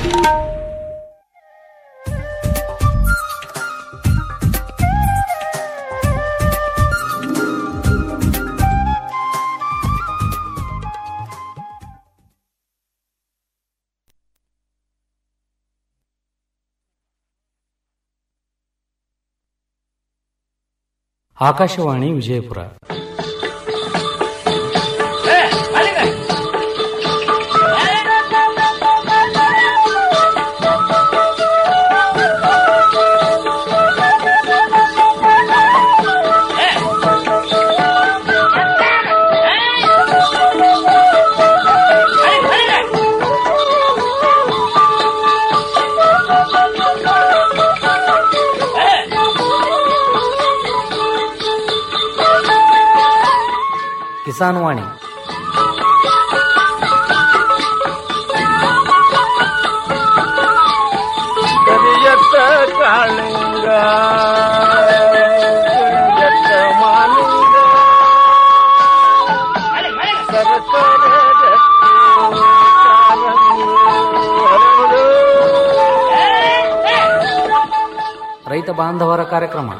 ಆಕಾಶವಾಣಿ ವಿಜಯಪುರ ಕಿಸಾನ್ ವಾಣಿ ಕರಿಯತ್ತ ಕಾಳಿಂಗ ಕರಿಯತ್ತ ಮಾಲಿಂಗ ಸರಸರ ಗಟ್ಟಿ ಕಾಲಂಗಿ ಹರಡು. ರೈತ ಬಾಂಧವರ ಕಾರ್ಯಕ್ರಮ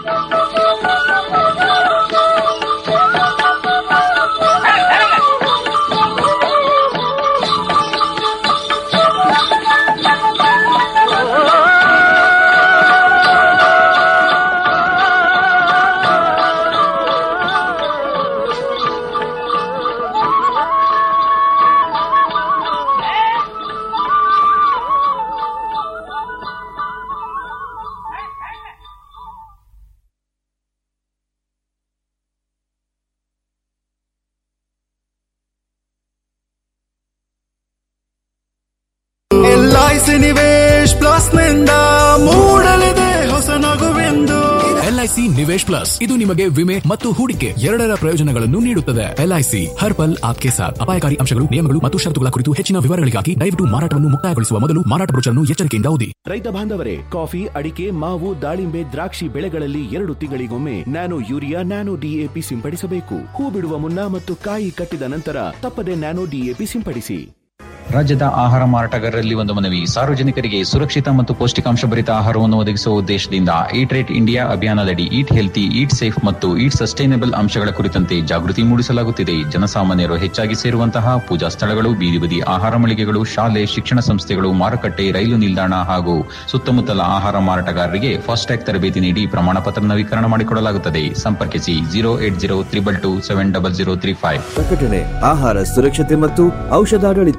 ಎಲ್ಐಸಿ ನಿವೇಶ್ ಪ್ಲಸ್ ನಿಂದ ಮೂಡಲಿದೆ ಹೊಸ ನಗುವೆಂದು ಎಲ್ಐಸಿ ನಿವೇಶ್ ಪ್ಲಸ್ ಇದು ನಿಮಗೆ ವಿಮೆ ಮತ್ತು ಹೂಡಿಕೆ ಎರಡರ ಪ್ರಯೋಜನಗಳನ್ನು ನೀಡುತ್ತದೆ ಎಲ್ಐಸಿ ಹರ್ ಪಲ್ ಆಪ್ಕೆ ಸಾಥ್ ಅಪಾಯಕಾರಿ ಅಂಶಗಳು ನಿಯಮಗಳು ಮತ್ತು ಷರತ್ತುಗಳ ಕುರಿತು ಹೆಚ್ಚಿನ ವಿವರಗಳಿಗಾಗಿ ದಯವಿಟ್ಟು ಮಾರಾಟವನ್ನು ಮುಕ್ತಾಯಗೊಳಿಸುವ ಮೊದಲು ಮಾರಾಟ ಬ್ರೋಚರ್ನ್ನು ಎಚ್ಚರಿಕೆಯಿಂದ ಓದಿ ರೈತ ಬಾಂಧವರೇ ಕಾಫಿ ಅಡಿಕೆ ಮಾವು ದಾಳಿಂಬೆ ದ್ರಾಕ್ಷಿ ಬೆಳೆಗಳಲ್ಲಿ ಎರಡು ತಿಂಗಳಿಗೊಮ್ಮೆ ನ್ಯಾನೋ ಯೂರಿಯಾ ನ್ಯಾನೋ ಡಿಎಪಿ ಸಿಂಪಡಿಸಬೇಕು ಹೂ ಬಿಡುವ ಮುನ್ನ ಮತ್ತು ಕಾಯಿ ಕಟ್ಟಿದ ನಂತರ ತಪ್ಪದೆ ನ್ಯಾನೋ ಡಿಎಪಿ ಸಿಂಪಡಿಸಿ ರಾಜ್ಯದ ಆಹಾರ ಮಾರಾಟಗಾರರಲ್ಲಿ ಒಂದು ಮನವಿ ಸಾರ್ವಜನಿಕರಿಗೆ ಸುರಕ್ಷಿತ ಮತ್ತು ಪೌಷ್ಟಿಕಾಂಶ ಭರಿತ ಆಹಾರವನ್ನು ಒದಗಿಸುವ ಉದ್ದೇಶದಿಂದ ಈಟ್ ರೇಟ್ ಇಂಡಿಯಾ ಅಭಿಯಾನದಡಿ ಈಟ್ ಹೆಲ್ತಿ ಈಟ್ ಸೇಫ್ ಮತ್ತು ಈಟ್ ಸಸ್ಟೈನಬಲ್ ಅಂಶಗಳ ಕುರಿತಂತೆ ಜಾಗೃತಿ ಮೂಡಿಸಲಾಗುತ್ತಿದೆ ಜನಸಾಮಾನ್ಯರು ಹೆಚ್ಚಾಗಿ ಸೇರುವಂತಹ ಪೂಜಾ ಸ್ಥಳಗಳು ಬೀದಿ ಬದಿ ಆಹಾರ ಮಳಿಗೆಗಳು ಶಾಲೆ ಶಿಕ್ಷಣ ಸಂಸ್ಥೆಗಳು ಮಾರುಕಟ್ಟೆ ರೈಲು ನಿಲ್ದಾಣ ಹಾಗೂ ಸುತ್ತಮುತ್ತಲ ಆಹಾರ ಮಾರಾಟಗಾರರಿಗೆ ಫಾಸ್ಟ್ಯಾಗ್ ತರಬೇತಿ ನೀಡಿ ಪ್ರಮಾಣ ಪತ್ರ ನವೀಕರಣ ಮಾಡಿಕೊಡಲಾಗುತ್ತದೆ ಸಂಪರ್ಕಿಸಿ zero eight zero triple two seven double zero three five ಪ್ರಕಟಣೆ ಆಹಾರ ಸುರಕ್ಷತೆ ಮತ್ತು ಔಷಧಾಡಳಿತ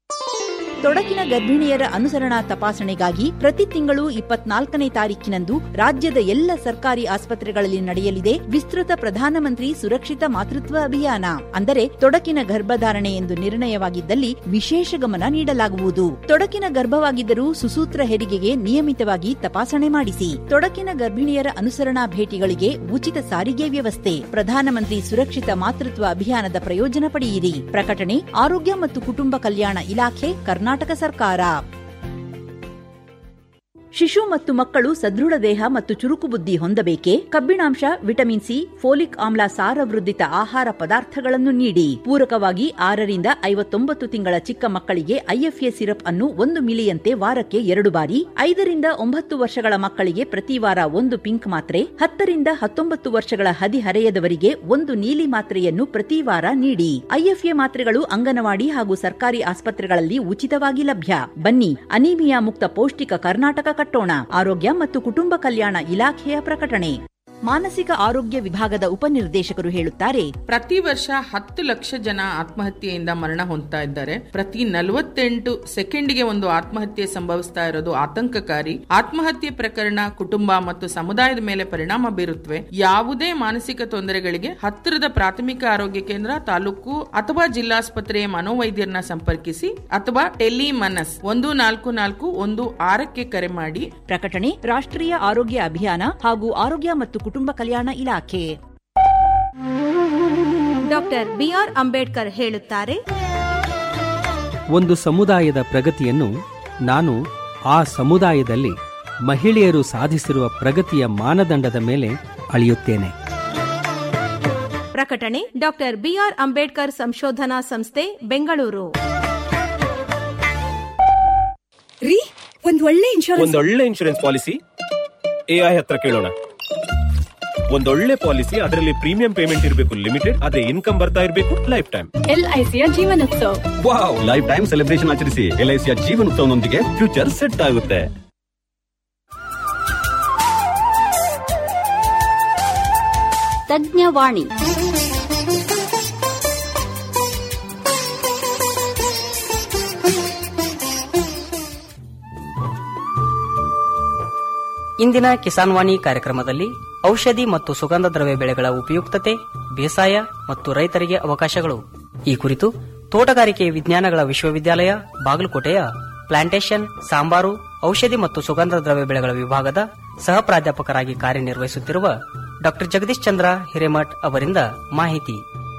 ತೊಡಕಿನ ಗರ್ಭಿಣಿಯರ ಅನುಸರಣಾ ತಪಾಸಣೆಗಾಗಿ ಪ್ರತಿ ತಿಂಗಳು ಇಪ್ಪತ್ನಾಲ್ಕನೇ ತಾರೀಕಿನಂದು ರಾಜ್ಯದ ಎಲ್ಲ ಸರ್ಕಾರಿ ಆಸ್ಪತ್ರೆಗಳಲ್ಲಿ ನಡೆಯಲಿದೆ ವಿಸ್ತೃತ ಪ್ರಧಾನಮಂತ್ರಿ ಸುರಕ್ಷಿತ ಮಾತೃತ್ವ ಅಭಿಯಾನ ಅಂದರೆ ತೊಡಕಿನ ಗರ್ಭಧಾರಣೆ ಎಂದು ನಿರ್ಣಯವಾಗಿದ್ದಲ್ಲಿ ವಿಶೇಷ ಗಮನ ನೀಡಲಾಗುವುದು ತೊಡಕಿನ ಗರ್ಭವಾಗಿದ್ದರೂ ಸುಸೂತ್ರ ಹೆರಿಗೆಗೆ ನಿಯಮಿತವಾಗಿ ತಪಾಸಣೆ ಮಾಡಿಸಿ ತೊಡಕಿನ ಗರ್ಭಿಣಿಯರ ಅನುಸರಣಾ ಭೇಟಿಗಳಿಗೆ ಉಚಿತ ಸಾರಿಗೆ ವ್ಯವಸ್ಥೆ ಪ್ರಧಾನಮಂತ್ರಿ ಸುರಕ್ಷಿತ ಮಾತೃತ್ವ ಅಭಿಯಾನದ ಪ್ರಯೋಜನ ಪಡೆಯಿರಿ ಪ್ರಕಟಣೆ ಆರೋಗ್ಯ ಮತ್ತು ಕುಟುಂಬ ಕಲ್ಯಾಣ ಇಲಾಖೆ ಕರ್ನಾಟಕ ಸರ್ಕಾರ ಶಿಶು ಮತ್ತು ಮಕ್ಕಳು ಸದೃಢ ದೇಹ ಮತ್ತು ಚುರುಕು ಬುದ್ಧಿ ಹೊಂದಬೇಕೆ ಕಬ್ಬಿಣಾಂಶ ವಿಟಮಿನ್ ಸಿ ಫೋಲಿಕ್ ಆಮ್ಲ ಸಾರವೃದ್ಧಿತ ಆಹಾರ ಪದಾರ್ಥಗಳನ್ನು ನೀಡಿ ಪೂರಕವಾಗಿ ಆರರಿಂದ ಐವತ್ತೊಂಬತ್ತು ತಿಂಗಳ ಚಿಕ್ಕ ಮಕ್ಕಳಿಗೆ ಐಎಫ್ಎ ಸಿರಪ್ ಅನ್ನು ಒಂದು ಮಿಲಿಯಂತೆ ವಾರಕ್ಕೆ ಎರಡು ಬಾರಿ ಐದರಿಂದ ಒಂಬತ್ತು ವರ್ಷಗಳ ಮಕ್ಕಳಿಗೆ ಪ್ರತಿ ವಾರ ಒಂದು ಪಿಂಕ್ ಮಾತ್ರೆ ಹತ್ತರಿಂದ ಹತ್ತೊಂಬತ್ತು ವರ್ಷಗಳ ಹದಿಹರೆಯದವರಿಗೆ ಒಂದು ನೀಲಿ ಮಾತ್ರೆಯನ್ನು ಪ್ರತಿ ವಾರ ನೀಡಿ ಐಎಫ್ಎ ಮಾತ್ರೆಗಳು ಅಂಗನವಾಡಿ ಹಾಗೂ ಸರ್ಕಾರಿ ಆಸ್ಪತ್ರೆಗಳಲ್ಲಿ ಉಚಿತವಾಗಿ ಲಭ್ಯ ಬನ್ನಿ ಅನೀಮಿಯಾ ಮುಕ್ತ ಪೌಷ್ಟಿಕ ಕರ್ನಾಟಕ ಕಟ್ಟೋಣ ಆರೋಗ್ಯ ಮತ್ತು ಕುಟುಂಬ ಕಲ್ಯಾಣ ಇಲಾಖೆಯ ಪ್ರಕಟಣೆ ಮಾನಸಿಕ ಆರೋಗ್ಯ ವಿಭಾಗದ ಉಪನಿರ್ದೇಶಕರು ಹೇಳುತ್ತಾರೆ ಪ್ರತಿ ವರ್ಷ ಹತ್ತು ಲಕ್ಷ ಜನ ಆತ್ಮಹತ್ಯೆಯಿಂದ ಮರಣ ಹೊಂದ್ತಾ ಇದ್ದಾರೆ ಪ್ರತಿ ನಲವತ್ತೆಂಟು ಸೆಕೆಂಡ್ಗೆ ಒಂದು ಆತ್ಮಹತ್ಯೆ ಸಂಭವಿಸ್ತಾ ಇರೋದು ಆತಂಕಕಾರಿ ಆತ್ಮಹತ್ಯೆ ಪ್ರಕರಣ ಕುಟುಂಬ ಮತ್ತು ಸಮುದಾಯದ ಮೇಲೆ ಪರಿಣಾಮ ಬೀರುತ್ತವೆ ಯಾವುದೇ ಮಾನಸಿಕ ತೊಂದರೆಗಳಿಗೆ ಹತ್ತಿರದ ಪ್ರಾಥಮಿಕ ಆರೋಗ್ಯ ಕೇಂದ್ರ ತಾಲೂಕು ಅಥವಾ ಜಿಲ್ಲಾಸ್ಪತ್ರೆಯ ಮನೋವೈದ್ಯರನ್ನ ಸಂಪರ್ಕಿಸಿ ಅಥವಾ ಟೆಲಿ ಮನಸ್ ಒಂದು ನಾಲ್ಕು ನಾಲ್ಕು ಒಂದು ಆರಕ್ಕೆ ಕರೆ ಮಾಡಿ ಪ್ರಕಟಣೆ ರಾಷ್ಟ್ರೀಯ ಆರೋಗ್ಯ ಅಭಿಯಾನ ಹಾಗೂ ಆರೋಗ್ಯ ಮತ್ತು ಕುಟುಂಬ ಕಲ್ಯಾಣ ಇಲಾಖೆ ಡಾಕ್ಟರ್ ಬಿಆರ್ ಅಂಬೇಡ್ಕರ್ ಹೇಳುತ್ತಾರೆ ಒಂದು ಸಮುದಾಯದ ಪ್ರಗತಿಯನ್ನು ನಾನು ಆ ಸಮುದಾಯದಲ್ಲಿ ಮಹಿಳೆಯರು ಸಾಧಿಸಿರುವ ಪ್ರಗತಿಯ ಮಾನದಂಡದ ಮೇಲೆ ಅಳೆಯುತ್ತೇನೆ ಪ್ರಕಟಣೆ ಡಾಕ್ಟರ್ ಬಿಆರ್ ಅಂಬೇಡ್ಕರ್ ಸಂಶೋಧನಾ ಸಂಸ್ಥೆ ಬೆಂಗಳೂರು ಒಂದ್ ಒಳ್ಳೆ ಇನ್ಶೂರೆನ್ಸ್ ಒಂದೊಳ್ಳೆ ಇನ್ಶೂರೆನ್ಸ್ ಪಾಲಿಸಿ ಎಐ ಹತ್ರ ಕೇಳೋಣ ಒಂದೊಳ್ಳೆ ಪಾಲಿಸಿ ಅದರಲ್ಲಿ ಪ್ರೀಮಿಯಂ ಪೇಮೆಂಟ್ ಇರಬೇಕು ಲಿಮಿಟೆಡ್ ಅದೇ ಇನ್ಕಮ್ ಬರ್ತಾ ಇರಬೇಕು ಲೈಫ್ ಟೈಮ್ ಎಲ್ಐಸಿಯ ಜೀವನೋತ್ಸವ ವಾವ್ ಲೈಫ್ ಟೈಮ್ ಸೆಲೆಬ್ರೇಷನ್ ಆಚರಿಸಿ ಎಲ್ಐಸಿಯ ಜೀವನ ಉತ್ಸವನೊಂದಿಗೆ ಫ್ಯೂಚರ್ ಸೆಟ್ ಆಗುತ್ತೆ ತಜ್ಞವಾಣಿ ಇಂದಿನ ಕಿಸಾನ್ ವಾಣಿ ಕಾರ್ಯಕ್ರಮದಲ್ಲಿ ಔಷಧಿ ಮತ್ತು ಸುಗಂಧ ದ್ರವ್ಯ ಬೆಳೆಗಳ ಉಪಯುಕ್ತತೆ ಬೇಸಾಯ ಮತ್ತು ರೈತರಿಗೆ ಅವಕಾಶಗಳು ಈ ಕುರಿತು ತೋಟಗಾರಿಕೆ ವಿಜ್ಞಾನಗಳ ವಿಶ್ವವಿದ್ಯಾಲಯ ಬಾಗಲಕೋಟೆಯ ಪ್ಲಾಂಟೇಶನ್ ಸಾಂಬಾರು ಔಷಧಿ ಮತ್ತು ಸುಗಂಧ ದ್ರವ್ಯ ಬೆಳೆಗಳ ವಿಭಾಗದ ಸಹ ಪ್ರಾಧ್ಯಾಪಕರಾಗಿ ಕಾರ್ಯನಿರ್ವಹಿಸುತ್ತಿರುವ ಡಾ ಜಗದೀಶ್ ಚಂದ್ರ ಹಿರೇಮಠ್ ಅವರಿಂದ ಮಾಹಿತಿ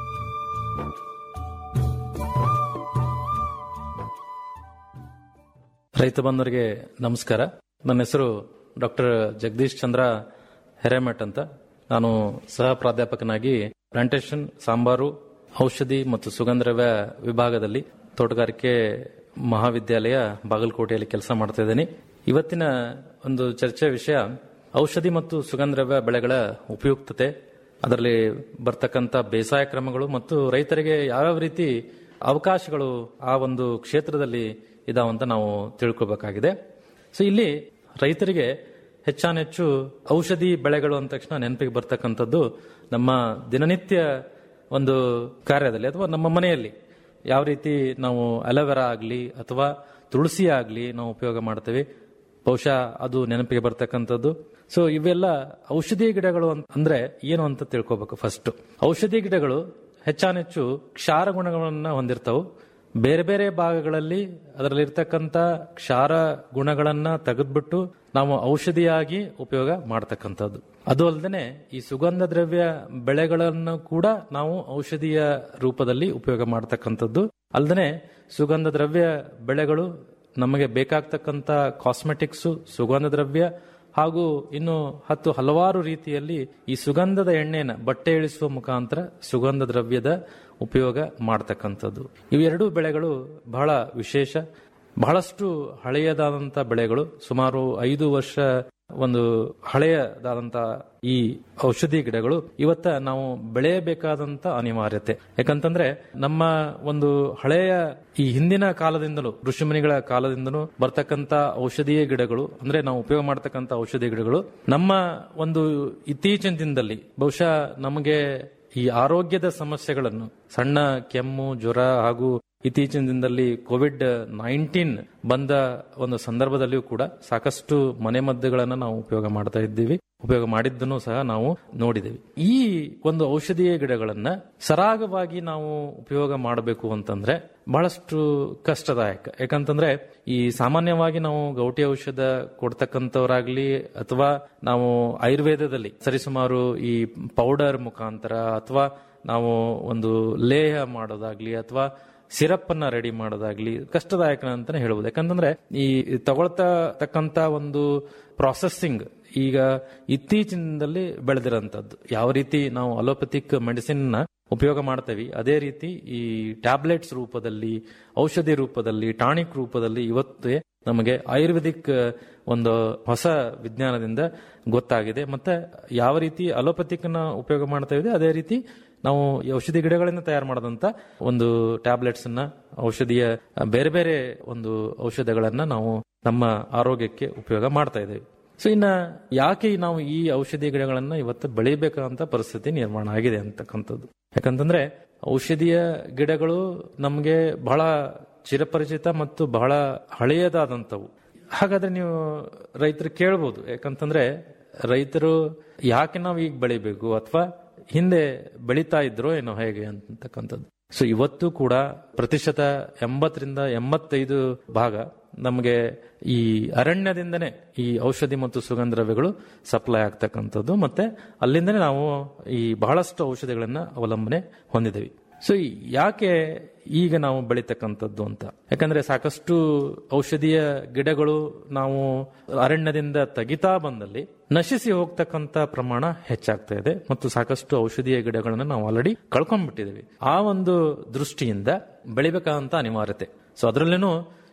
ರೈತ ಬಂಧುವರಿಗೆ ನಮಸ್ಕಾರ ನನ್ನ ಹೆಸರು ಡಾಕ್ಟರ್ ಜಗದೀಶ್ ಚಂದ್ರ ಹೆರೆಮಠ್ ಅಂತ ನಾನು ಸಹ ಪ್ರಾಧ್ಯಾಪಕನಾಗಿ ಪ್ಲಾಂಟೇಶನ್ ಸಾಂಬಾರು ಔಷಧಿ ಮತ್ತು ಸುಗಂಧದ್ರವ್ಯ ವಿಭಾಗದಲ್ಲಿ ತೋಟಗಾರಿಕೆ ಮಹಾವಿದ್ಯಾಲಯ ಬಾಗಲಕೋಟೆಯಲ್ಲಿ ಕೆಲಸ ಮಾಡ್ತಾ ಇದ್ದೀನಿ ಇವತ್ತಿನ ಒಂದು ಚರ್ಚೆ ವಿಷಯ ಔಷಧಿ ಮತ್ತು ಸುಗಂಧದ್ರವ್ಯ ಬೆಳೆಗಳ ಉಪಯುಕ್ತತೆ ಅದರಲ್ಲಿ ಬರ್ತಕ್ಕಂಥ ಬೇಸಾಯ ಕ್ರಮಗಳು ಮತ್ತು ರೈತರಿಗೆ ಯಾವ್ಯಾವ ರೀತಿ ಅವಕಾಶಗಳು ಆ ಒಂದು ಕ್ಷೇತ್ರದಲ್ಲಿ ಇದಾವಂತ ನಾವು ತಿಳ್ಕೊಬೇಕಾಗಿದೆ ಸೊ ಇಲ್ಲಿ ರೈತರಿಗೆ ಹೆಚ್ಚಾನೆಚ್ಚು ಔಷಧಿ ಬೆಳೆಗಳು ಅಂದ ತಕ್ಷಣ ನೆನಪಿಗೆ ಬರ್ತಕ್ಕಂಥದ್ದು ನಮ್ಮ ದಿನನಿತ್ಯ ಒಂದು ಕಾರ್ಯದಲ್ಲಿ ಅಥವಾ ನಮ್ಮ ಮನೆಯಲ್ಲಿ ಯಾವ ರೀತಿ ನಾವು ಅಲೋವೆರಾ ಆಗಲಿ ಅಥವಾ ತುಳಸಿ ಆಗಲಿ ನಾವು ಉಪಯೋಗ ಮಾಡ್ತೇವೆ ಬಹುಶಃ ಅದು ನೆನಪಿಗೆ ಬರ್ತಕ್ಕಂಥದ್ದು ಸೊ ಇವೆಲ್ಲ ಔಷಧಿ ಗಿಡಗಳು ಅಂತ- ಅಂದ್ರೆ ಏನು ಅಂತ ತಿಳ್ಕೊಬೇಕು ಫಸ್ಟ್ ಔಷಧಿ ಗಿಡಗಳು ಹೆಚ್ಚಾನೆಚ್ಚು ಕ್ಷಾರ ಗುಣಗಳನ್ನ ಹೊಂದಿರ್ತಾವು ಬೇರೆ ಬೇರೆ ಭಾಗಗಳಲ್ಲಿ ಅದರಲ್ಲಿರ್ತಕ್ಕಂಥ ಕ್ಷಾರ ಗುಣಗಳನ್ನ ತೆಗೆದ್ಬಿಟ್ಟು ನಾವು ಔಷಧಿಯಾಗಿ ಉಪಯೋಗ ಮಾಡ್ತಕ್ಕಂಥದ್ದು ಅದು ಅಲ್ಲದೆ ಈ ಸುಗಂಧ ದ್ರವ್ಯ ಬೆಳೆಗಳನ್ನು ಕೂಡ ನಾವು ಔಷಧಿಯ ರೂಪದಲ್ಲಿ ಉಪಯೋಗ ಮಾಡ್ತಕ್ಕಂಥದ್ದು ಅಲ್ಲದೆ ಸುಗಂಧ ದ್ರವ್ಯ ಬೆಳೆಗಳು ನಮಗೆ ಬೇಕಾಗ್ತಕ್ಕಂಥ ಕಾಸ್ಮೆಟಿಕ್ಸ್ ಸುಗಂಧ ದ್ರವ್ಯ ಹಾಗೂ ಇನ್ನು ಹತ್ತು ಹಲವಾರು ರೀತಿಯಲ್ಲಿ ಈ ಸುಗಂಧದ ಎಣ್ಣೆನ ಬಟ್ಟೆ ಇಳಿಸುವ ಮುಖಾಂತರ ಸುಗಂಧ ದ್ರವ್ಯದ ಉಪಯೋಗ ಮಾಡ್ತಕ್ಕಂಥದ್ದು ಇವೆರಡೂ ಬೆಳೆಗಳು ಬಹಳ ವಿಶೇಷ ಬಹಳಷ್ಟು ಹಳೆಯದಾದಂಥ ಬೆಳೆಗಳು ಸುಮಾರು ಐದು ವರ್ಷ ಒಂದು ಹಳೆಯದಾದಂತ ಈ ಔಷಧಿ ಗಿಡಗಳು ಇವತ್ತ ನಾವು ಬೆಳೆಯಬೇಕಾದಂತ ಅನಿವಾರ್ಯತೆ ಯಾಕಂತಂದ್ರೆ ನಮ್ಮ ಒಂದು ಹಳೆಯ ಈ ಹಿಂದಿನ ಕಾಲದಿಂದಲೂ ಋಷಿಮುನಿಗಳ ಕಾಲದಿಂದಲೂ ಬರ್ತಕ್ಕಂತ ಔಷಧೀಯ ಗಿಡಗಳು ಅಂದ್ರೆ ನಾವು ಉಪಯೋಗ ಮಾಡ್ತಕ್ಕಂತ ಔಷಧಿ ಗಿಡಗಳು ನಮ್ಮ ಒಂದು ಇತ್ತೀಚಿನ ದಿನದಲ್ಲಿ ಬಹುಶಃ ನಮಗೆ ಈ ಆರೋಗ್ಯದ ಸಮಸ್ಯೆಗಳನ್ನು ಸಣ್ಣ ಕೆಮ್ಮು ಜ್ವರ ಹಾಗೂ ಇತ್ತೀಚಿನ ದಿನದಲ್ಲಿ ಕೋವಿಡ್ ನೈನ್ಟೀನ್ ಬಂದ ಒಂದು ಸಂದರ್ಭದಲ್ಲಿಯೂ ಕೂಡ ಸಾಕಷ್ಟು ಮನೆಮದ್ದುಗಳನ್ನು ನಾವು ಉಪಯೋಗ ಮಾಡ್ತಾ ಇದ್ದೀವಿ ಉಪಯೋಗ ಮಾಡಿದ್ದನ್ನು ಸಹ ನಾವು ನೋಡಿದ್ದೇವೆ ಈ ಒಂದು ಔಷಧೀಯ ಗಿಡಗಳನ್ನ ಸರಾಗವಾಗಿ ನಾವು ಉಪಯೋಗ ಮಾಡಬೇಕು ಅಂತಂದ್ರೆ ಬಹಳಷ್ಟು ಕಷ್ಟದಾಯಕ ಯಾಕಂತಂದ್ರೆ ಈ ಸಾಮಾನ್ಯವಾಗಿ ನಾವು ಗೌಟಿ ಔಷಧ ಕೊಡ್ತಕ್ಕಂಥವ್ರಾಗ್ಲಿ ಅಥವಾ ನಾವು ಆಯುರ್ವೇದದಲ್ಲಿ ಸರಿಸುಮಾರು ಈ ಪೌಡರ್ ಮುಖಾಂತರ ಅಥವಾ ನಾವು ಒಂದು ಲೇಹ ಮಾಡೋದಾಗ್ಲಿ ಅಥವಾ ಸಿರಪ್ ಅನ್ನ ರೆಡಿ ಮಾಡೋದಾಗ್ಲಿ ಕಷ್ಟದಾಯಕ ಅಂತಾನೆ ಹೇಳ್ಬೋದು ಯಾಕಂತಂದ್ರೆ ಈ ತಗೊಳ್ತಾ ತಕ್ಕಂತ ಒಂದು ಪ್ರಾಸೆಸಿಂಗ್ ಈಗ ಇತ್ತೀಚಿನದಲ್ಲಿ ಬೆಳೆದಿರೋಂಥದ್ದು ಯಾವ ರೀತಿ ನಾವು ಅಲೋಪತಿಕ್ ಮೆಡಿಸಿನ್ ನ ಉಪಯೋಗ ಮಾಡ್ತೇವೆ ಅದೇ ರೀತಿ ಈ ಟ್ಯಾಬ್ಲೆಟ್ಸ್ ರೂಪದಲ್ಲಿ ಔಷಧಿ ರೂಪದಲ್ಲಿ ಟಾನಿಕ್ ರೂಪದಲ್ಲಿ ಇವತ್ತೇ ನಮಗೆ ಆಯುರ್ವೇದಿಕ್ ಒಂದು ಹೊಸ ವಿಜ್ಞಾನದಿಂದ ಗೊತ್ತಾಗಿದೆ ಮತ್ತೆ ಯಾವ ರೀತಿ ಅಲೋಪತಿಕ್ ನ ಉಪಯೋಗ ಮಾಡ್ತಾ ಇದೆ ಅದೇ ರೀತಿ ನಾವು ಈ ಔಷಧಿ ಗಿಡಗಳಿಂದ ತಯಾರು ಮಾಡಿದಂತ ಒಂದು ಟ್ಯಾಬ್ಲೆಟ್ಸ್ ಅನ್ನ ಔಷಧಿಯ ಬೇರೆ ಬೇರೆ ಒಂದು ಔಷಧಗಳನ್ನ ನಾವು ನಮ್ಮ ಆರೋಗ್ಯಕ್ಕೆ ಉಪಯೋಗ ಮಾಡ್ತಾ ಇದ್ದೇವೆ ಸೊ ಇನ್ನ ಯಾಕೆ ನಾವು ಈ ಔಷಧಿ ಗಿಡಗಳನ್ನ ಇವತ್ತು ಬೆಳಿಬೇಕಂತ ಪರಿಸ್ಥಿತಿ ನಿರ್ಮಾಣ ಆಗಿದೆ ಅಂತಕ್ಕಂಥದ್ದು ಯಾಕಂತಂದ್ರೆ ಔಷಧಿಯ ಗಿಡಗಳು ನಮಗೆ ಬಹಳ ಚಿರಪರಿಚಿತ ಮತ್ತು ಬಹಳ ಹಳೆಯದಾದಂಥವು ಹಾಗಾದ್ರೆ ನೀವು ರೈತರು ಕೇಳ್ಬೋದು ಯಾಕಂತಂದ್ರೆ ರೈತರು ಯಾಕೆ ನಾವು ಈಗ ಬೆಳಿಬೇಕು ಅಥವಾ ಹಿಂದೆ ಬೆಳೀತಾ ಇದ್ರೋ ಏನೋ ಹೇಗೆ ಅಂತಕ್ಕಂಥದ್ದು ಸೊ ಇವತ್ತು ಕೂಡ ಪ್ರತಿಶತ ಎಂಬತ್ತರಿಂದ ಎಂಬತ್ತೈದು ಭಾಗ ನಮಗೆ ಈ ಅರಣ್ಯದಿಂದನೇ ಈ ಔಷಧಿ ಮತ್ತು ಸುಗಂಧ ದ್ರವ್ಯಗಳು ಸಪ್ಲೈ ಆಗ್ತಕ್ಕಂಥದ್ದು ಮತ್ತೆ ಅಲ್ಲಿಂದನೇ ನಾವು ಈ ಬಹಳಷ್ಟು ಔಷಧಿಗಳನ್ನ ಅವಲಂಬನೆ ಹೊಂದಿದ್ದೇವೆ ಸೊ ಯಾಕೆ ಈಗ ನಾವು ಬೆಳೀತಕ್ಕಂಥದ್ದು ಅಂತ ಯಾಕಂದ್ರೆ ಸಾಕಷ್ಟು ಔಷಧೀಯ ಗಿಡಗಳು ನಾವು ಅರಣ್ಯದಿಂದ ತೆಗಿತಾ ಬಂದಲ್ಲಿ ನಶಿಸಿ ಹೋಗ್ತಕ್ಕಂತ ಪ್ರಮಾಣ ಹೆಚ್ಚಾಗ್ತಾ ಇದೆ ಮತ್ತು ಸಾಕಷ್ಟು ಔಷಧೀಯ ಗಿಡಗಳನ್ನ ನಾವು ಆಲ್ರೆಡಿ ಕಳ್ಕೊಂಡ್ಬಿಟ್ಟಿದ್ದೀವಿ ಆ ಒಂದು ದೃಷ್ಟಿಯಿಂದ ಬೆಳಿಬೇಕಾದಂತ ಅನಿವಾರ್ಯತೆ ಸೊ ಅದರಲ್ಲೇನು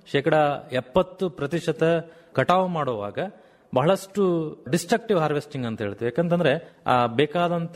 ಶೇಕಡ ಎಪ್ಪತ್ತು ಪ್ರತಿಶತ ಕಟಾವು ಮಾಡುವಾಗ ಬಹಳಷ್ಟು ಡಿಸ್ಟ್ರಕ್ಟಿವ್ ಹಾರ್ವೆಸ್ಟಿಂಗ್ ಅಂತ ಹೇಳ್ತೀವಿ ಯಾಕಂತಂದ್ರೆ ಆ ಬೇಕಾದಂತ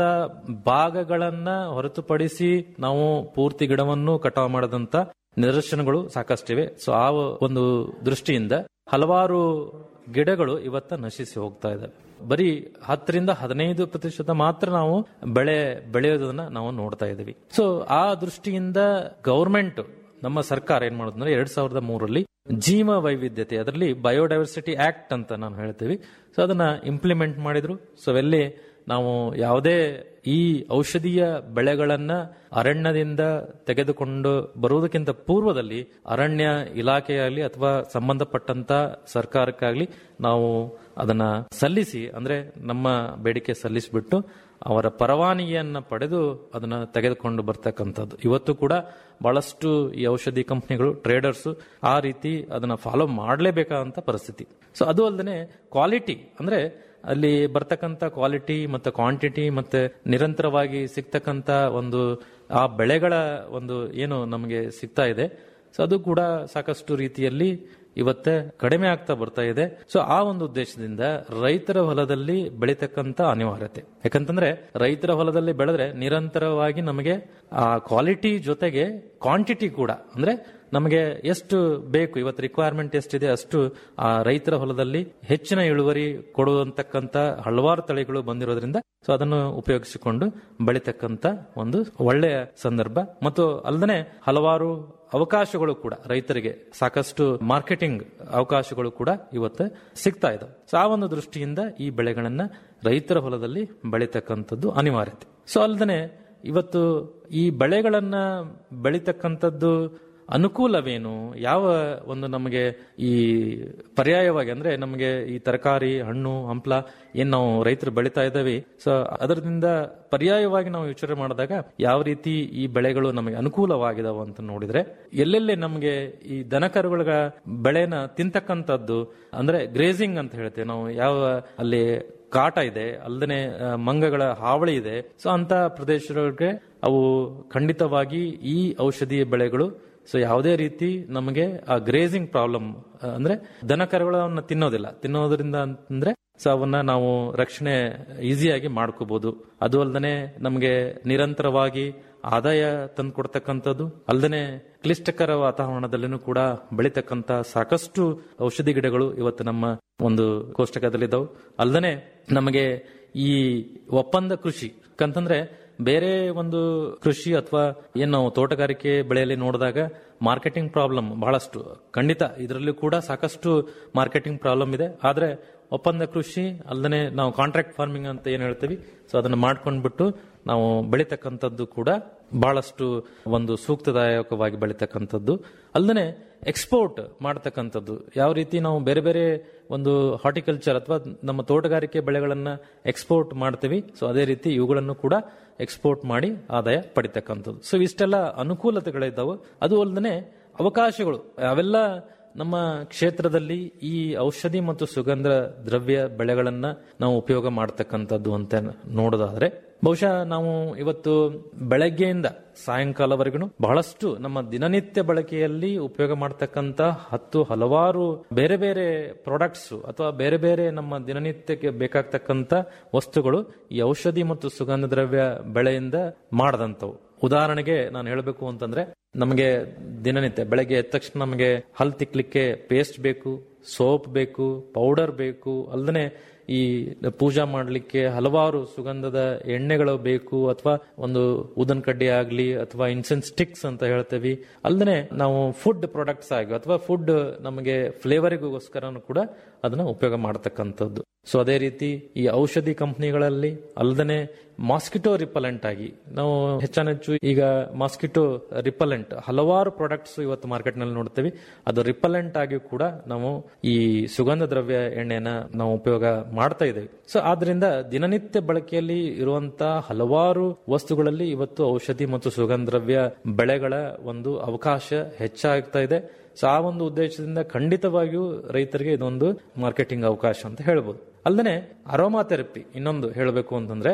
ಭಾಗಗಳನ್ನ ಹೊರತುಪಡಿಸಿ ನಾವು ಪೂರ್ತಿ ಗಿಡವನ್ನು ಕಟಾವು ಮಾಡದಂತ ನಿದರ್ಶನಗಳು ಸಾಕಷ್ಟಿವೆ ಸೊ ಆ ಒಂದು ದೃಷ್ಟಿಯಿಂದ ಹಲವಾರು ಗಿಡಗಳು ಇವತ್ತ ನಶಿಸಿ ಹೋಗ್ತಾ ಇದ್ದಾವೆ ಬರೀ ಹತ್ತರಿಂದ ಹದಿನೈದು ಪ್ರತಿಶತ ಮಾತ್ರ ನಾವು ಬೆಳೆ ಬೆಳೆಯೋದನ್ನ ನಾವು ನೋಡ್ತಾ ಇದ್ದೀವಿ ಸೊ ಆ ದೃಷ್ಟಿಯಿಂದ ಗೌರ್ಮೆಂಟ್ ನಮ್ಮ ಸರ್ಕಾರ ಏನ್ ಮಾಡೋದಂದ್ರೆ ಎರಡ್ ಸಾವಿರದ ಮೂರರಲ್ಲಿ ಜೀವ ವೈವಿಧ್ಯತೆ ಅದರಲ್ಲಿ ಬಯೋಡೈವರ್ಸಿಟಿ ಆಕ್ಟ್ ಅಂತ ನಾನು ಹೇಳ್ತೀವಿ ಸೊ ಅದನ್ನ ಇಂಪ್ಲಿಮೆಂಟ್ ಮಾಡಿದ್ರು ಸೊ ಅವೆಲ್ಲಿ ನಾವು ಯಾವುದೇ ಈ ಔಷಧೀಯ ಬೆಳೆಗಳನ್ನ ಅರಣ್ಯದಿಂದ ತೆಗೆದುಕೊಂಡು ಬರುವುದಕ್ಕಿಂತ ಪೂರ್ವದಲ್ಲಿ ಅರಣ್ಯ ಇಲಾಖೆಯಾಗಲಿ ಅಥವಾ ಸಂಬಂಧಪಟ್ಟಂತ ಸರ್ಕಾರಕ್ಕಾಗ್ಲಿ ನಾವು ಅದನ್ನ ಸಲ್ಲಿಸಿ ಅಂದ್ರೆ ನಮ್ಮ ಬೇಡಿಕೆ ಸಲ್ಲಿಸಿಬಿಟ್ಟು ಅವರ ಪರವಾನಗಿಯನ್ನ ಪಡೆದು ಅದನ್ನ ತೆಗೆದುಕೊಂಡು ಬರ್ತಕ್ಕಂಥದ್ದು ಇವತ್ತು ಕೂಡ ಬಹಳಷ್ಟು ಈ ಔಷಧಿ ಕಂಪನಿಗಳು ಟ್ರೇಡರ್ಸ್ ಆ ರೀತಿ ಅದನ್ನ ಫಾಲೋ ಮಾಡಲೇಬೇಕಾದಂತ ಪರಿಸ್ಥಿತಿ ಸೊ ಅದು ಅಲ್ಲದೆ ಕ್ವಾಲಿಟಿ ಅಂದ್ರೆ ಅಲ್ಲಿ ಬರ್ತಕ್ಕಂಥ ಕ್ವಾಲಿಟಿ ಮತ್ತೆ ಕ್ವಾಂಟಿಟಿ ಮತ್ತೆ ನಿರಂತರವಾಗಿ ಸಿಗ್ತಕ್ಕಂಥ ಒಂದು ಆ ಬೆಳೆಗಳ ಒಂದು ಏನು ನಮಗೆ ಸಿಗ್ತಾ ಇದೆ ಸೊ ಅದು ಕೂಡ ಸಾಕಷ್ಟು ರೀತಿಯಲ್ಲಿ ಇವತ್ತೇ ಕಡಿಮೆ ಆಗ್ತಾ ಬರ್ತಾ ಇದೆ ಸೊ ಆ ಒಂದು ಉದ್ದೇಶದಿಂದ ರೈತರ ಹೊಲದಲ್ಲಿ ಬೆಳೀತಕ್ಕಂತ ಅನಿವಾರ್ಯತೆ ಯಾಕಂತಂದ್ರೆ ರೈತರ ಹೊಲದಲ್ಲಿ ಬೆಳೆದ್ರೆ ನಿರಂತರವಾಗಿ ನಮಗೆ ಆ ಕ್ವಾಲಿಟಿ ಜೊತೆಗೆ ಕ್ವಾಂಟಿಟಿ ಕೂಡ ಅಂದ್ರೆ ನಮಗೆ ಎಷ್ಟು ಬೇಕು ಇವತ್ತು ರಿಕ್ವೈರ್ಮೆಂಟ್ ಎಷ್ಟಿದೆ ಅಷ್ಟು ಆ ರೈತರ ಹೊಲದಲ್ಲಿ ಹೆಚ್ಚಿನ ಇಳುವರಿ ಕೊಡುವಂತಕ್ಕಂತ ಹಲವಾರು ತಳಿಗಳು ಬಂದಿರೋದ್ರಿಂದ ಸೊ ಅದನ್ನು ಉಪಯೋಗಿಸಿಕೊಂಡು ಬೆಳಿತಕ್ಕಂತ ಒಂದು ಒಳ್ಳೆಯ ಸಂದರ್ಭ ಮತ್ತು ಅಲ್ಲದೆ ಹಲವಾರು ಅವಕಾಶಗಳು ಕೂಡ ರೈತರಿಗೆ ಸಾಕಷ್ಟು ಮಾರ್ಕೆಟಿಂಗ್ ಅವಕಾಶಗಳು ಕೂಡ ಇವತ್ತು ಸಿಗ್ತಾ ಇದಾವೆ ಸೊ ಆ ಒಂದು ದೃಷ್ಟಿಯಿಂದ ಈ ಬೆಳೆಗಳನ್ನ ರೈತರ ಹೊಲದಲ್ಲಿ ಬೆಳಿತಕ್ಕಂಥದ್ದು ಅನಿವಾರ್ಯತೆ ಸೊ ಅಲ್ಲದೆ ಇವತ್ತು ಈ ಬೆಳೆಗಳನ್ನ ಬೆಳಿತಕ್ಕಂಥದ್ದು ಅನುಕೂಲವೇನು ಯಾವ ಒಂದು ನಮಗೆ ಈ ಪರ್ಯಾಯವಾಗಿ ಅಂದ್ರೆ ನಮಗೆ ಈ ತರಕಾರಿ ಹಣ್ಣು ಹಂಪ್ಲ ಏನ್ ನಾವು ರೈತರು ಬೆಳಿತಾ ಇದ್ದೇವೆ ಸೊ ಅದರಿಂದ ಪರ್ಯಾಯವಾಗಿ ನಾವು ವಿಚಾರ ಮಾಡಿದಾಗ ಯಾವ ರೀತಿ ಈ ಬೆಳೆಗಳು ನಮಗೆ ಅನುಕೂಲವಾಗಿದಾವ ಅಂತ ನೋಡಿದ್ರೆ ಎಲ್ಲೆಲ್ಲಿ ನಮಗೆ ಈ ದನಕರುಗಳ ಬೆಳೆನ ತಿಂತಕ್ಕಂಥದ್ದು ಅಂದ್ರೆ ಗ್ರೇಸಿಂಗ್ ಅಂತ ಹೇಳ್ತೇವೆ ನಾವು ಯಾವ ಅಲ್ಲಿ ಕಾಟ ಇದೆ ಅಲ್ಲದೆ ಮಂಗಗಳ ಹಾವಳಿ ಇದೆ ಸೊ ಅಂತ ಪ್ರದೇಶಗಳಿಗೆ ಅವು ಖಂಡಿತವಾಗಿ ಈ ಔಷಧೀಯ ಬೆಳೆಗಳು ಸೊ ಯಾವುದೇ ರೀತಿ ನಮಗೆ ಆ ಗ್ರೇಸಿಂಗ್ ಪ್ರಾಬ್ಲಮ್ ಅಂದ್ರೆ ದನಕರುಗಳನ್ನ ತಿನ್ನೋದಿಲ್ಲ ತಿನ್ನೋದ್ರಿಂದ ಅಂತಂದ್ರೆ ಸೊ ಅವನ್ನ ನಾವು ರಕ್ಷಣೆ ಈಸಿಯಾಗಿ ಮಾಡ್ಕೋಬಹುದು ಅದು ಅಲ್ಲದೆ ನಮಗೆ ನಿರಂತರವಾಗಿ ಆದಾಯ ತಂದು ಕೊಡ್ತಕ್ಕಂಥದ್ದು ಅಲ್ಲದೆ ಕ್ಲಿಷ್ಟಕರ ವಾತಾವರಣದಲ್ಲಿನೂ ಕೂಡ ಬೆಳಿತಕ್ಕಂತ ಸಾಕಷ್ಟು ಔಷಧಿ ಗಿಡಗಳು ಇವತ್ತು ನಮ್ಮ ಒಂದು ಕೋಷ್ಟಕದಲ್ಲಿದ್ದಾವೆ ಅಲ್ಲದೆ ನಮಗೆ ಈ ಒಪ್ಪಂದ ಕೃಷಿ ಯಾಕಂತಂದ್ರೆ ಬೇರೆ ಒಂದು ಕೃಷಿ ಅಥವಾ ಏನು ನಾವು ತೋಟಗಾರಿಕೆ ಬೆಳೆಯಲ್ಲಿ ನೋಡಿದಾಗ ಮಾರ್ಕೆಟಿಂಗ್ ಪ್ರಾಬ್ಲಮ್ ಬಹಳಷ್ಟು ಖಂಡಿತ ಇದರಲ್ಲೂ ಕೂಡ ಸಾಕಷ್ಟು ಮಾರ್ಕೆಟಿಂಗ್ ಪ್ರಾಬ್ಲಮ್ ಇದೆ ಆದ್ರೆ ಒಪ್ಪಂದ ಕೃಷಿ ಅಲ್ಲದೆ ನಾವು ಕಾಂಟ್ರಾಕ್ಟ್ ಫಾರ್ಮಿಂಗ್ ಅಂತ ಏನ್ ಹೇಳ್ತೀವಿ ಸೊ ಅದನ್ನ ಮಾಡ್ಕೊಂಡ್ಬಿಟ್ಟು ನಾವು ಬೆಳಿತಕ್ಕಂಥದ್ದು ಕೂಡ ಬಹಳಷ್ಟು ಒಂದು ಸೂಕ್ತದಾಯಕವಾಗಿ ಬೆಳಿತಕ್ಕಂಥದ್ದು ಅಲ್ಲದೆ ಎಕ್ಸ್ಪೋರ್ಟ್ ಮಾಡತಕ್ಕಂಥದ್ದು ಯಾವ ರೀತಿ ನಾವು ಬೇರೆ ಬೇರೆ ಒಂದು ಹಾರ್ಟಿಕಲ್ಚರ್ ಅಥವಾ ನಮ್ಮ ತೋಟಗಾರಿಕೆ ಬೆಳೆಗಳನ್ನ ಎಕ್ಸ್ಪೋರ್ಟ್ ಮಾಡ್ತೀವಿ ಸೊ ಅದೇ ರೀತಿ ಇವುಗಳನ್ನು ಕೂಡ ಎಕ್ಸ್ಪೋರ್ಟ್ ಮಾಡಿ ಆದಾಯ ಪಡಿತಕ್ಕಂಥದ್ದು ಸೊ ಇಷ್ಟೆಲ್ಲ ಅನುಕೂಲತೆಗಳಿದ್ದಾವೆ ಅದು ಅಲ್ಲದೆ ಅವಕಾಶಗಳು ಅವೆಲ್ಲ ನಮ್ಮ ಕ್ಷೇತ್ರದಲ್ಲಿ ಈ ಔಷಧಿ ಮತ್ತು ಸುಗಂಧ ದ್ರವ್ಯ ಬೆಳೆಗಳನ್ನ ನಾವು ಉಪಯೋಗ ಮಾಡತಕ್ಕಂಥದ್ದು ಅಂತ ನೋಡೋದಾದ್ರೆ ಬಹುಶಃ ನಾವು ಇವತ್ತು ಬೆಳಗ್ಗೆಯಿಂದ ಸಾಯಂಕಾಲವರೆಗೂ ಬಹಳಷ್ಟು ನಮ್ಮ ದಿನನಿತ್ಯ ಬಳಕೆಯಲ್ಲಿ ಉಪಯೋಗ ಮಾಡತಕ್ಕಂತ ಹತ್ತು ಹಲವಾರು ಬೇರೆ ಬೇರೆ ಪ್ರಾಡಕ್ಟ್ಸ್ ಅಥವಾ ಬೇರೆ ಬೇರೆ ನಮ್ಮ ದಿನನಿತ್ಯಕ್ಕೆ ಬೇಕಾಗ್ತಕ್ಕಂತ ವಸ್ತುಗಳು ಈ ಔಷಧಿ ಮತ್ತು ಸುಗಂಧ ದ್ರವ್ಯ ಬೆಳೆಯಿಂದ ಮಾಡದಂತವು ಉದಾಹರಣೆಗೆ ನಾನು ಹೇಳಬೇಕು ಅಂತಂದ್ರೆ ನಮಗೆ ದಿನನಿತ್ಯ ಬೆಳಗ್ಗೆ ಎದ್ದ ತಕ್ಷಣ ನಮಗೆ ಹಲ್ ತಿಕ್ಲಿಕ್ಕೆ ಪೇಸ್ಟ್ ಬೇಕು ಸೋಪ್ ಬೇಕು ಪೌಡರ್ ಬೇಕು ಅಲ್ಲದೆ ಈ ಪೂಜಾ ಮಾಡಲಿಕ್ಕೆ ಹಲವಾರು ಸುಗಂಧದ ಎಣ್ಣೆಗಳು ಬೇಕು ಅಥವಾ ಒಂದು ಊದನ್ ಕಡ್ಡಿ ಆಗ್ಲಿ ಅಥವಾ ಇನ್ಸೆನ್ಸ್ ಸ್ಟಿಕ್ಸ್ ಅಂತ ಹೇಳ್ತೇವೆ ಅಲ್ಲದೆ ನಾವು ಫುಡ್ ಪ್ರಾಡಕ್ಟ್ಸ್ ಆಗಿ ಅಥವಾ ಫುಡ್ ನಮಗೆ ಫ್ಲೇವರಿಗೋಸ್ಕರ ಕೂಡ ಅದನ್ನ ಉಪಯೋಗ ಮಾಡತಕ್ಕಂಥದ್ದು ಸೊ ಅದೇ ರೀತಿ ಈ ಔಷಧಿ ಕಂಪನಿಗಳಲ್ಲಿ ಅಲ್ಲದೆ ಮಾಸ್ಕಿಟೋ ರಿಪಲೆಂಟ್ ಆಗಿ ನಾವು ಹೆಚ್ಚಾನೆಚ್ಚು ಈಗ ಮಾಸ್ಕಿಟೋ ರಿಪಲೆಂಟ್ ಹಲವಾರು ಪ್ರಾಡಕ್ಟ್ಸ್ ಇವತ್ತು ಮಾರ್ಕೆಟ್ ನಲ್ಲಿ ನೋಡ್ತೇವೆ ಅದು ರಿಪಲೆಂಟ್ ಆಗಿ ಕೂಡ ನಾವು ಈ ಸುಗಂಧ ದ್ರವ್ಯ ಎಣ್ಣೆನ ನಾವು ಉಪಯೋಗ ಮಾಡ್ತಾ ಇದ್ದೇವೆ ಸೊ ಆದ್ರಿಂದ ದಿನನಿತ್ಯ ಬಳಕೆಯಲ್ಲಿ ಇರುವಂತಹ ಹಲವಾರು ವಸ್ತುಗಳಲ್ಲಿ ಇವತ್ತು ಔಷಧಿ ಮತ್ತು ಸುಗಂಧ ದ್ರವ್ಯ ಬೆಳೆಗಳ ಒಂದು ಅವಕಾಶ ಹೆಚ್ಚಾಗ್ತಾ ಇದೆ ಸೊ ಆ ಒಂದು ಉದ್ದೇಶದಿಂದ ಖಂಡಿತವಾಗಿಯೂ ರೈತರಿಗೆ ಇದೊಂದು ಮಾರ್ಕೆಟಿಂಗ್ ಅವಕಾಶ ಅಂತ ಹೇಳ್ಬೋದು ಅಲ್ಲದೆ ಅರೋಮಾ ಥೆರಪಿ ಇನ್ನೊಂದು ಹೇಳಬೇಕು ಅಂತಂದ್ರೆ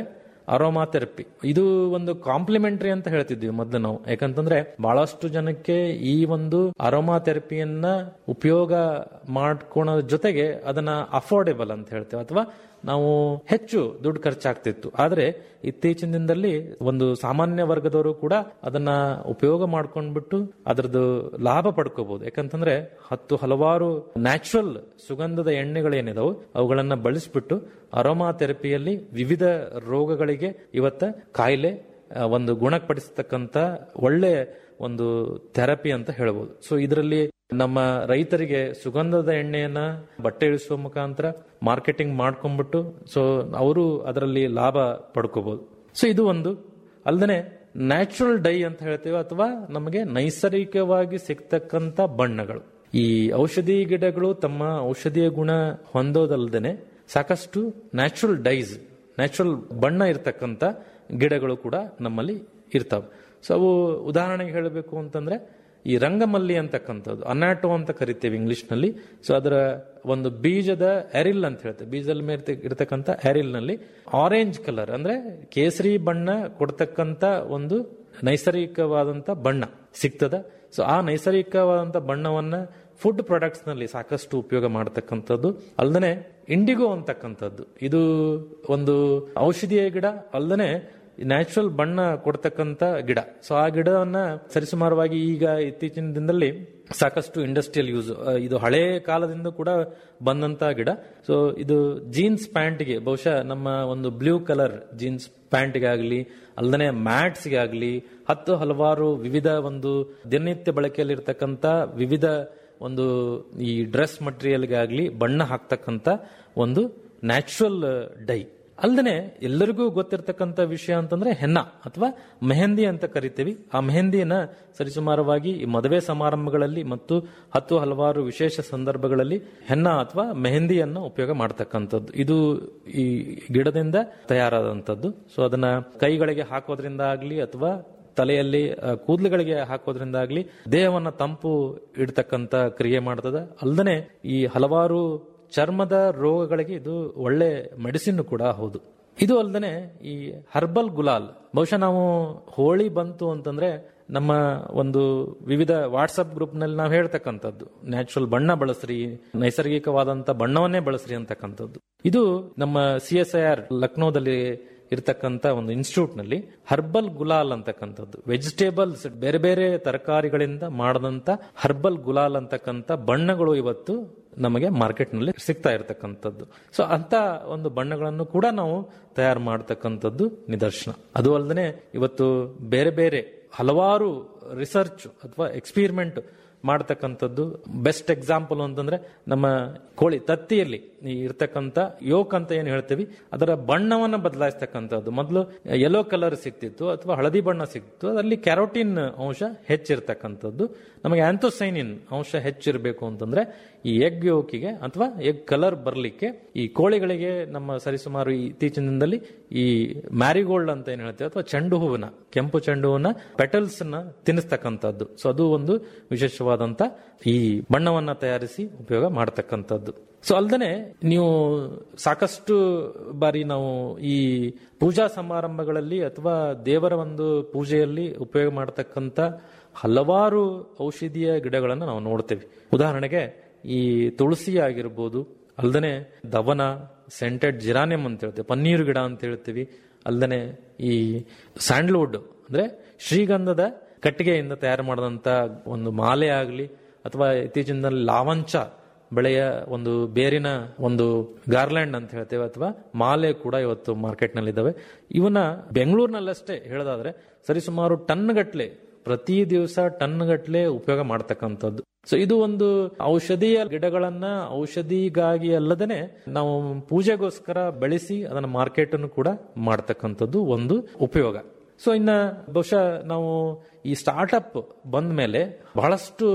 ಅರೋಮಾ ಥೆರಪಿ ಇದು ಒಂದು ಕಾಂಪ್ಲಿಮೆಂಟರಿ ಅಂತ ಹೇಳ್ತಿದ್ವಿ ಮೊದಲು ನಾವು ಯಾಕಂತಂದ್ರೆ ಬಹಳಷ್ಟು ಜನಕ್ಕೆ ಈ ಒಂದು ಅರೋಮಾ ಥೆರಪಿಯನ್ನ ಉಪಯೋಗ ಮಾಡ್ಕೊಳೋದ್ರ ಜೊತೆಗೆ ಅದನ್ನ ಅಫೋರ್ಡೆಬಲ್ ಅಂತ ಹೇಳ್ತೇವೆ ಅಥವಾ ನಾವು ಹೆಚ್ಚು ದುಡ್ಡು ಖರ್ಚಾಗ್ತಿತ್ತು ಆದ್ರೆ ಇತ್ತೀಚಿನ ದಿನದಲ್ಲಿ ಒಂದು ಸಾಮಾನ್ಯ ವರ್ಗದವರು ಕೂಡ ಅದನ್ನ ಉಪಯೋಗ ಮಾಡ್ಕೊಂಡ್ಬಿಟ್ಟು ಅದರದ್ದು ಲಾಭ ಪಡ್ಕೋಬಹುದು ಯಾಕಂತಂದ್ರೆ ಹತ್ತು ಹಲವಾರು ನ್ಯಾಚುರಲ್ ಸುಗಂಧದ ಎಣ್ಣೆಗಳೇನಿದಾವು ಅವುಗಳನ್ನ ಬಳಸ್ಬಿಟ್ಟು ಅರೋಮಾ ಥೆರಪಿಯಲ್ಲಿ ವಿವಿಧ ರೋಗಗಳಿಗೆ ಇವತ್ತ ಕಾಯಿಲೆ ಆ, ಒಂದು ಗುಣಪಡಿಸತಕ್ಕಂತ ಒಳ್ಳೆ ಒಂದು ಥೆರಪಿ ಅಂತ ಹೇಳ್ಬೋದು ಸೊ ಇದರಲ್ಲಿ ನಮ್ಮ ರೈತರಿಗೆ ಸುಗಂಧದ ಎಣ್ಣೆಯನ್ನ ಬಟ್ಟೆ ಇಳಿಸುವ ಮುಖಾಂತರ ಮಾರ್ಕೆಟಿಂಗ್ ಮಾಡ್ಕೊಂಡ್ಬಿಟ್ಟು ಸೊ ಅವರು ಅದರಲ್ಲಿ ಲಾಭ ಪಡ್ಕೋಬಹುದು ಸೊ ಇದು ಒಂದು ಅಲ್ಲದೆ ನ್ಯಾಚುರಲ್ ಡೈ ಅಂತ ಹೇಳ್ತೇವೆ ಅಥವಾ ನಮಗೆ ನೈಸರ್ಗಿಕವಾಗಿ ಸಿಗ್ತಕ್ಕಂತ ಬಣ್ಣಗಳು ಈ ಔಷಧಿ ಗಿಡಗಳು ತಮ್ಮ ಔಷಧೀಯ ಗುಣ ಹೊಂದೋದಲ್ಲದೆ ಸಾಕಷ್ಟು ನ್ಯಾಚುರಲ್ ಡೈಸ್ ನ್ಯಾಚುರಲ್ ಬಣ್ಣ ಇರತಕ್ಕಂತ ಗಿಡಗಳು ಕೂಡ ನಮ್ಮಲ್ಲಿ ಇರ್ತಾವೆ ಸೊ ಅವು ಉದಾಹರಣೆಗೆ ಹೇಳಬೇಕು ಅಂತಂದ್ರೆ ಈ ರಂಗಮಲ್ಲಿ ಅಂತಕ್ಕಂಥದ್ದು ಅನಾಟೋ ಅಂತ ಕರಿತೇವೆ ಇಂಗ್ಲಿಷ್ ನಲ್ಲಿ ಸೊ ಅದರ ಒಂದು ಬೀಜದ ಎರಿಲ್ ಅಂತ ಹೇಳ್ತೇವೆ ಬೀಜದ ಮೇಲೆ ಇರತಕ್ಕಂಥ ಎರಿಲ್ ನಲ್ಲಿ ಆರೆಂಜ್ ಕಲರ್ ಅಂದ್ರೆ ಕೇಸರಿ ಬಣ್ಣ ಕೊಡ್ತಕ್ಕಂತ ಒಂದು ನೈಸರ್ಗಿಕವಾದಂತ ಬಣ್ಣ ಸಿಗ್ತದ ಸೊ ಆ ನೈಸರ್ಗಿಕವಾದಂತ ಬಣ್ಣವನ್ನ ಫುಡ್ ಪ್ರಾಡಕ್ಟ್ಸ್ ನಲ್ಲಿ ಸಾಕಷ್ಟು ಉಪಯೋಗ ಮಾಡತಕ್ಕಂಥದ್ದು ಅಲ್ಲದೆ ಇಂಡಿಗೋ ಅಂತಕ್ಕಂಥದ್ದು ಇದು ಒಂದು ಔಷಧಿಯ ಗಿಡ ಅಲ್ಲದೆ ನ್ಯಾಚುರಲ್ ಬಣ್ಣ ಕೊಡ್ತಕ್ಕಂತ ಗಿಡ ಸೊ ಆ ಗಿಡವನ್ನ ಸರಿಸುಮಾರವಾಗಿ ಈಗ ಇತ್ತೀಚಿನ ದಿನದಲ್ಲಿ ಸಾಕಷ್ಟು ಇಂಡಸ್ಟ್ರಿಯಲ್ ಯೂಸ್ ಇದು ಹಳೆ ಕಾಲದಿಂದ ಕೂಡ ಬಂದಂತ ಗಿಡ ಸೊ ಇದು ಜೀನ್ಸ್ ಪ್ಯಾಂಟ್ಗೆ ಬಹುಶಃ ನಮ್ಮ ಒಂದು ಬ್ಲೂ ಕಲರ್ ಜೀನ್ಸ್ ಪ್ಯಾಂಟ್ಗೆ ಆಗಲಿ ಅಲ್ಲದೆ ಮ್ಯಾಟ್ಸ್ಗೆ ಆಗಲಿ ಹತ್ತು ಹಲವಾರು ವಿವಿಧ ಒಂದು ದಿನನಿತ್ಯ ಬಳಕೆಯಲ್ಲಿ ಇರ್ತಕ್ಕಂಥ ವಿವಿಧ ಒಂದು ಈ ಡ್ರೆಸ್ ಮಟೀರಿಯಲ್ಗೆ ಆಗಲಿ ಬಣ್ಣ ಹಾಕ್ತಕ್ಕಂಥ ಒಂದು ನ್ಯಾಚುರಲ್ ಡೈ ಅಲ್ಲದೆ ಎಲ್ಲರಿಗೂ ಗೊತ್ತಿರತಕ್ಕಂಥ ವಿಷಯ ಅಂತಂದ್ರೆ ಹೆನ್ನ ಅಥವಾ ಮೆಹಂದಿ ಅಂತ ಕರಿತೀವಿ ಆ ಮೆಹಂದಿಯನ್ನ ಸರಿಸುಮಾರವಾಗಿ ಈ ಮದುವೆ ಸಮಾರಂಭಗಳಲ್ಲಿ ಮತ್ತು ಹತ್ತು ಹಲವಾರು ವಿಶೇಷ ಸಂದರ್ಭಗಳಲ್ಲಿ ಹೆನ್ನ ಅಥವಾ ಮೆಹಂದಿಯನ್ನ ಉಪಯೋಗ ಮಾಡತಕ್ಕಂಥದ್ದು ಇದು ಈ ಗಿಡದಿಂದ ತಯಾರಾದಂಥದ್ದು ಸೊ ಅದನ್ನ ಕೈಗಳಿಗೆ ಹಾಕೋದ್ರಿಂದ ಆಗಲಿ ಅಥವಾ ತಲೆಯಲ್ಲಿ ಆ, ಕೂದಲುಗಳಿಗೆ ಹಾಕೋದ್ರಿಂದ ಆಗ್ಲಿ ದೇಹವನ್ನ ತಂಪು ಇಡ್ತಕ್ಕಂತ ಕ್ರಿಯೆ ಮಾಡ್ತದ ಅಲ್ಲದೆ ಈ ಹಲವಾರು ಚರ್ಮದ ರೋಗಗಳಿಗೆ ಇದು ಒಳ್ಳೆ ಮೆಡಿಸಿನ್ ಕೂಡ ಹೌದು ಇದು ಅಲ್ಲದೆ ಈ ಹರ್ಬಲ್ ಗುಲಾಲ್ ಬಹುಶಃ ನಾವು ಹೋಳಿ ಬಂತು ಅಂತಂದ್ರೆ ನಮ್ಮ ಒಂದು ವಿವಿಧ ವಾಟ್ಸಪ್ ಗ್ರೂಪ್ ನಲ್ಲಿ ನಾವು ಹೇಳ್ತಕ್ಕಂಥದ್ದು ನ್ಯಾಚುರಲ್ ಬಣ್ಣ ಬಳಸ್ರಿ ನೈಸರ್ಗಿಕವಾದಂತ ಬಣ್ಣವನ್ನೇ ಬಳಸ್ರಿ ಅಂತಕ್ಕಂಥದ್ದು ಇದು ನಮ್ಮ ಸಿ ಎಸ್ ಐ ಆರ್ ಲಕ್ನೋದಲ್ಲಿ ಇರತಕ್ಕಂತ ಒಂದು ಇನ್ಸ್ಟಿಟ್ಯೂಟ್ ನಲ್ಲಿ ಹರ್ಬಲ್ ಗುಲಾಲ್ ಅಂತಕ್ಕಂಥದ್ದು ವೆಜಿಟೇಬಲ್ಸ್ ಬೇರೆ ಬೇರೆ ತರಕಾರಿಗಳಿಂದ ಮಾಡದಂತ ಹರ್ಬಲ್ ಗುಲಾಲ್ ಅಂತಕ್ಕಂಥ ಬಣ್ಣಗಳು ಇವತ್ತು ನಮಗೆ ಮಾರ್ಕೆಟ್ ನಲ್ಲಿ ಸಿಗ್ತಾ ಇರತಕ್ಕಂಥದ್ದು ಸೊ ಅಂತ ಒಂದು ಬಣ್ಣಗಳನ್ನು ಕೂಡ ನಾವು ತಯಾರು ಮಾಡತಕ್ಕಂಥದ್ದು ನಿದರ್ಶನ ಅದು ಅಲ್ಲದೆ ಇವತ್ತು ಬೇರೆ ಬೇರೆ ಹಲವಾರು ರಿಸರ್ಚ್ ಅಥವಾ ಎಕ್ಸ್ಪಿರಿಮೆಂಟ್ ಮಾಡತಕ್ಕಂಥದ್ದು ಬೆಸ್ಟ್ ಎಕ್ಸಾಂಪಲ್ ಅಂತಂದ್ರೆ ನಮ್ಮ ಕೋಳಿ ತತ್ತಿಯಲ್ಲಿ ಈ ಇರ್ತಕ್ಕಂಥ ಯೋಕ್ ಅಂತ ಏನು ಹೇಳ್ತೀವಿ ಅದರ ಬಣ್ಣವನ್ನ ಬದಲಾಯಿಸ್ತಕ್ಕಂಥದ್ದು ಮೊದಲು ಯೆಲ್ಲೋ ಕಲರ್ ಸಿಗ್ತಿತ್ತು ಅಥವಾ ಹಳದಿ ಬಣ್ಣ ಸಿಗ್ತಿತ್ತು ಅದರಲ್ಲಿ ಕ್ಯಾರೋಟಿನ್ ಅಂಶ ಹೆಚ್ಚಿರ್ತಕ್ಕಂಥದ್ದು ನಮಗೆ ಆಂಥೋಸೈನಿನ್ ಅಂಶ ಹೆಚ್ಚಿರಬೇಕು ಅಂತಂದ್ರೆ ಈ ಎಗ್ ಯೋಕಿಗೆ ಅಥವಾ ಎಗ್ ಕಲರ್ ಬರಲಿಕ್ಕೆ ಈ ಕೋಳಿಗಳಿಗೆ ನಮ್ಮ ಸರಿಸುಮಾರು ಈ ಇತ್ತೀಚಿನ ದಿನದಲ್ಲಿ ಈ ಮ್ಯಾರಿಗೋಲ್ಡ್ ಅಂತ ಏನ್ ಹೇಳ್ತೇವೆ ಅಥವಾ ಚೆಂಡು ಹೂವಿನ ಕೆಂಪು ಚೆಂಡು ಹೂವಿನ ಪೆಟಲ್ಸ್ ನ ತಿನ್ನಿಸ್ತಕ್ಕಂಥದ್ದು ಸೊ ಅದು ಒಂದು ವಿಶೇಷವಾದಂತ ಈ ಬಣ್ಣವನ್ನ ತಯಾರಿಸಿ ಉಪಯೋಗ ಮಾಡತಕ್ಕಂಥದ್ದು ಸೊ ಅಲ್ದನೆ ನೀವು ಸಾಕಷ್ಟು ಬಾರಿ ನಾವು ಈ ಪೂಜಾ ಸಮಾರಂಭಗಳಲ್ಲಿ ಅಥವಾ ದೇವರ ಒಂದು ಪೂಜೆಯಲ್ಲಿ ಉಪಯೋಗ ಮಾಡತಕ್ಕಂಥ ಹಲವಾರು ಔಷಧೀಯ ಗಿಡಗಳನ್ನು ನಾವು ನೋಡ್ತೇವೆ ಉದಾಹರಣೆಗೆ ಈ ತುಳಸಿ ಆಗಿರ್ಬೋದು ಅಲ್ದನೆ ದವನ ಸೆಂಟೆಡ್ ಜಿರಾನಿಯಂ ಅಂತ ಹೇಳ್ತೇವೆ ಪನ್ನೀರು ಗಿಡ ಅಂತ ಹೇಳ್ತೀವಿ ಅಲ್ದನೆ ಈ ಸ್ಯಾಂಡ್ಲ್ವುಡ್ ಅಂದ್ರೆ ಶ್ರೀಗಂಧದ ಕಟ್ಟಿಗೆಯಿಂದ ತಯಾರು ಮಾಡಿದಂತ ಒಂದು ಮಾಲೆ ಆಗಲಿ ಅಥವಾ ಇತ್ತೀಚಿನ ಲಾವಂಚ ಬೆಳೆಯ ಒಂದು ಬೇರಿನ ಒಂದು ಗಾರ್ಲ್ಯಾಂಡ್ ಅಂತ ಹೇಳ್ತೇವೆ ಅಥವಾ ಮಾಲೆ ಕೂಡ ಇವತ್ತು ಮಾರ್ಕೆಟ್ ನಲ್ಲಿ ಇದಾವೆ ಇವನ್ನ ಬೆಂಗಳೂರಿನಲ್ಲಷ್ಟೇ ಹೇಳೋದಾದ್ರೆ ಸರಿಸುಮಾರು ಟನ್ ಗಟ್ಲೆ ಪ್ರತಿ ದಿವಸ ಟನ್ ಗಟ್ಲೆ ಉಪಯೋಗ ಮಾಡತಕ್ಕಂಥದ್ದು ಸೊ ಇದು ಒಂದು ಔಷಧೀಯ ಗಿಡಗಳನ್ನ ಔಷಧಿಗಾಗಿ ಅಲ್ಲದೇನೆ ನಾವು ಪೂಜೆಗೋಸ್ಕರ ಬೆಳೆಸಿ ಅದನ್ನ ಮಾರ್ಕೆಟ್ ಅನ್ನು ಕೂಡ ಮಾಡತಕ್ಕಂಥದ್ದು ಒಂದು ಉಪಯೋಗ ಸೊ ಇನ್ನ ಬಹುಶಃ ನಾವು ಈ ಸ್ಟಾರ್ಟ್ಅಪ್ ಬಂದ ಮೇಲೆ ಬಹಳಷ್ಟು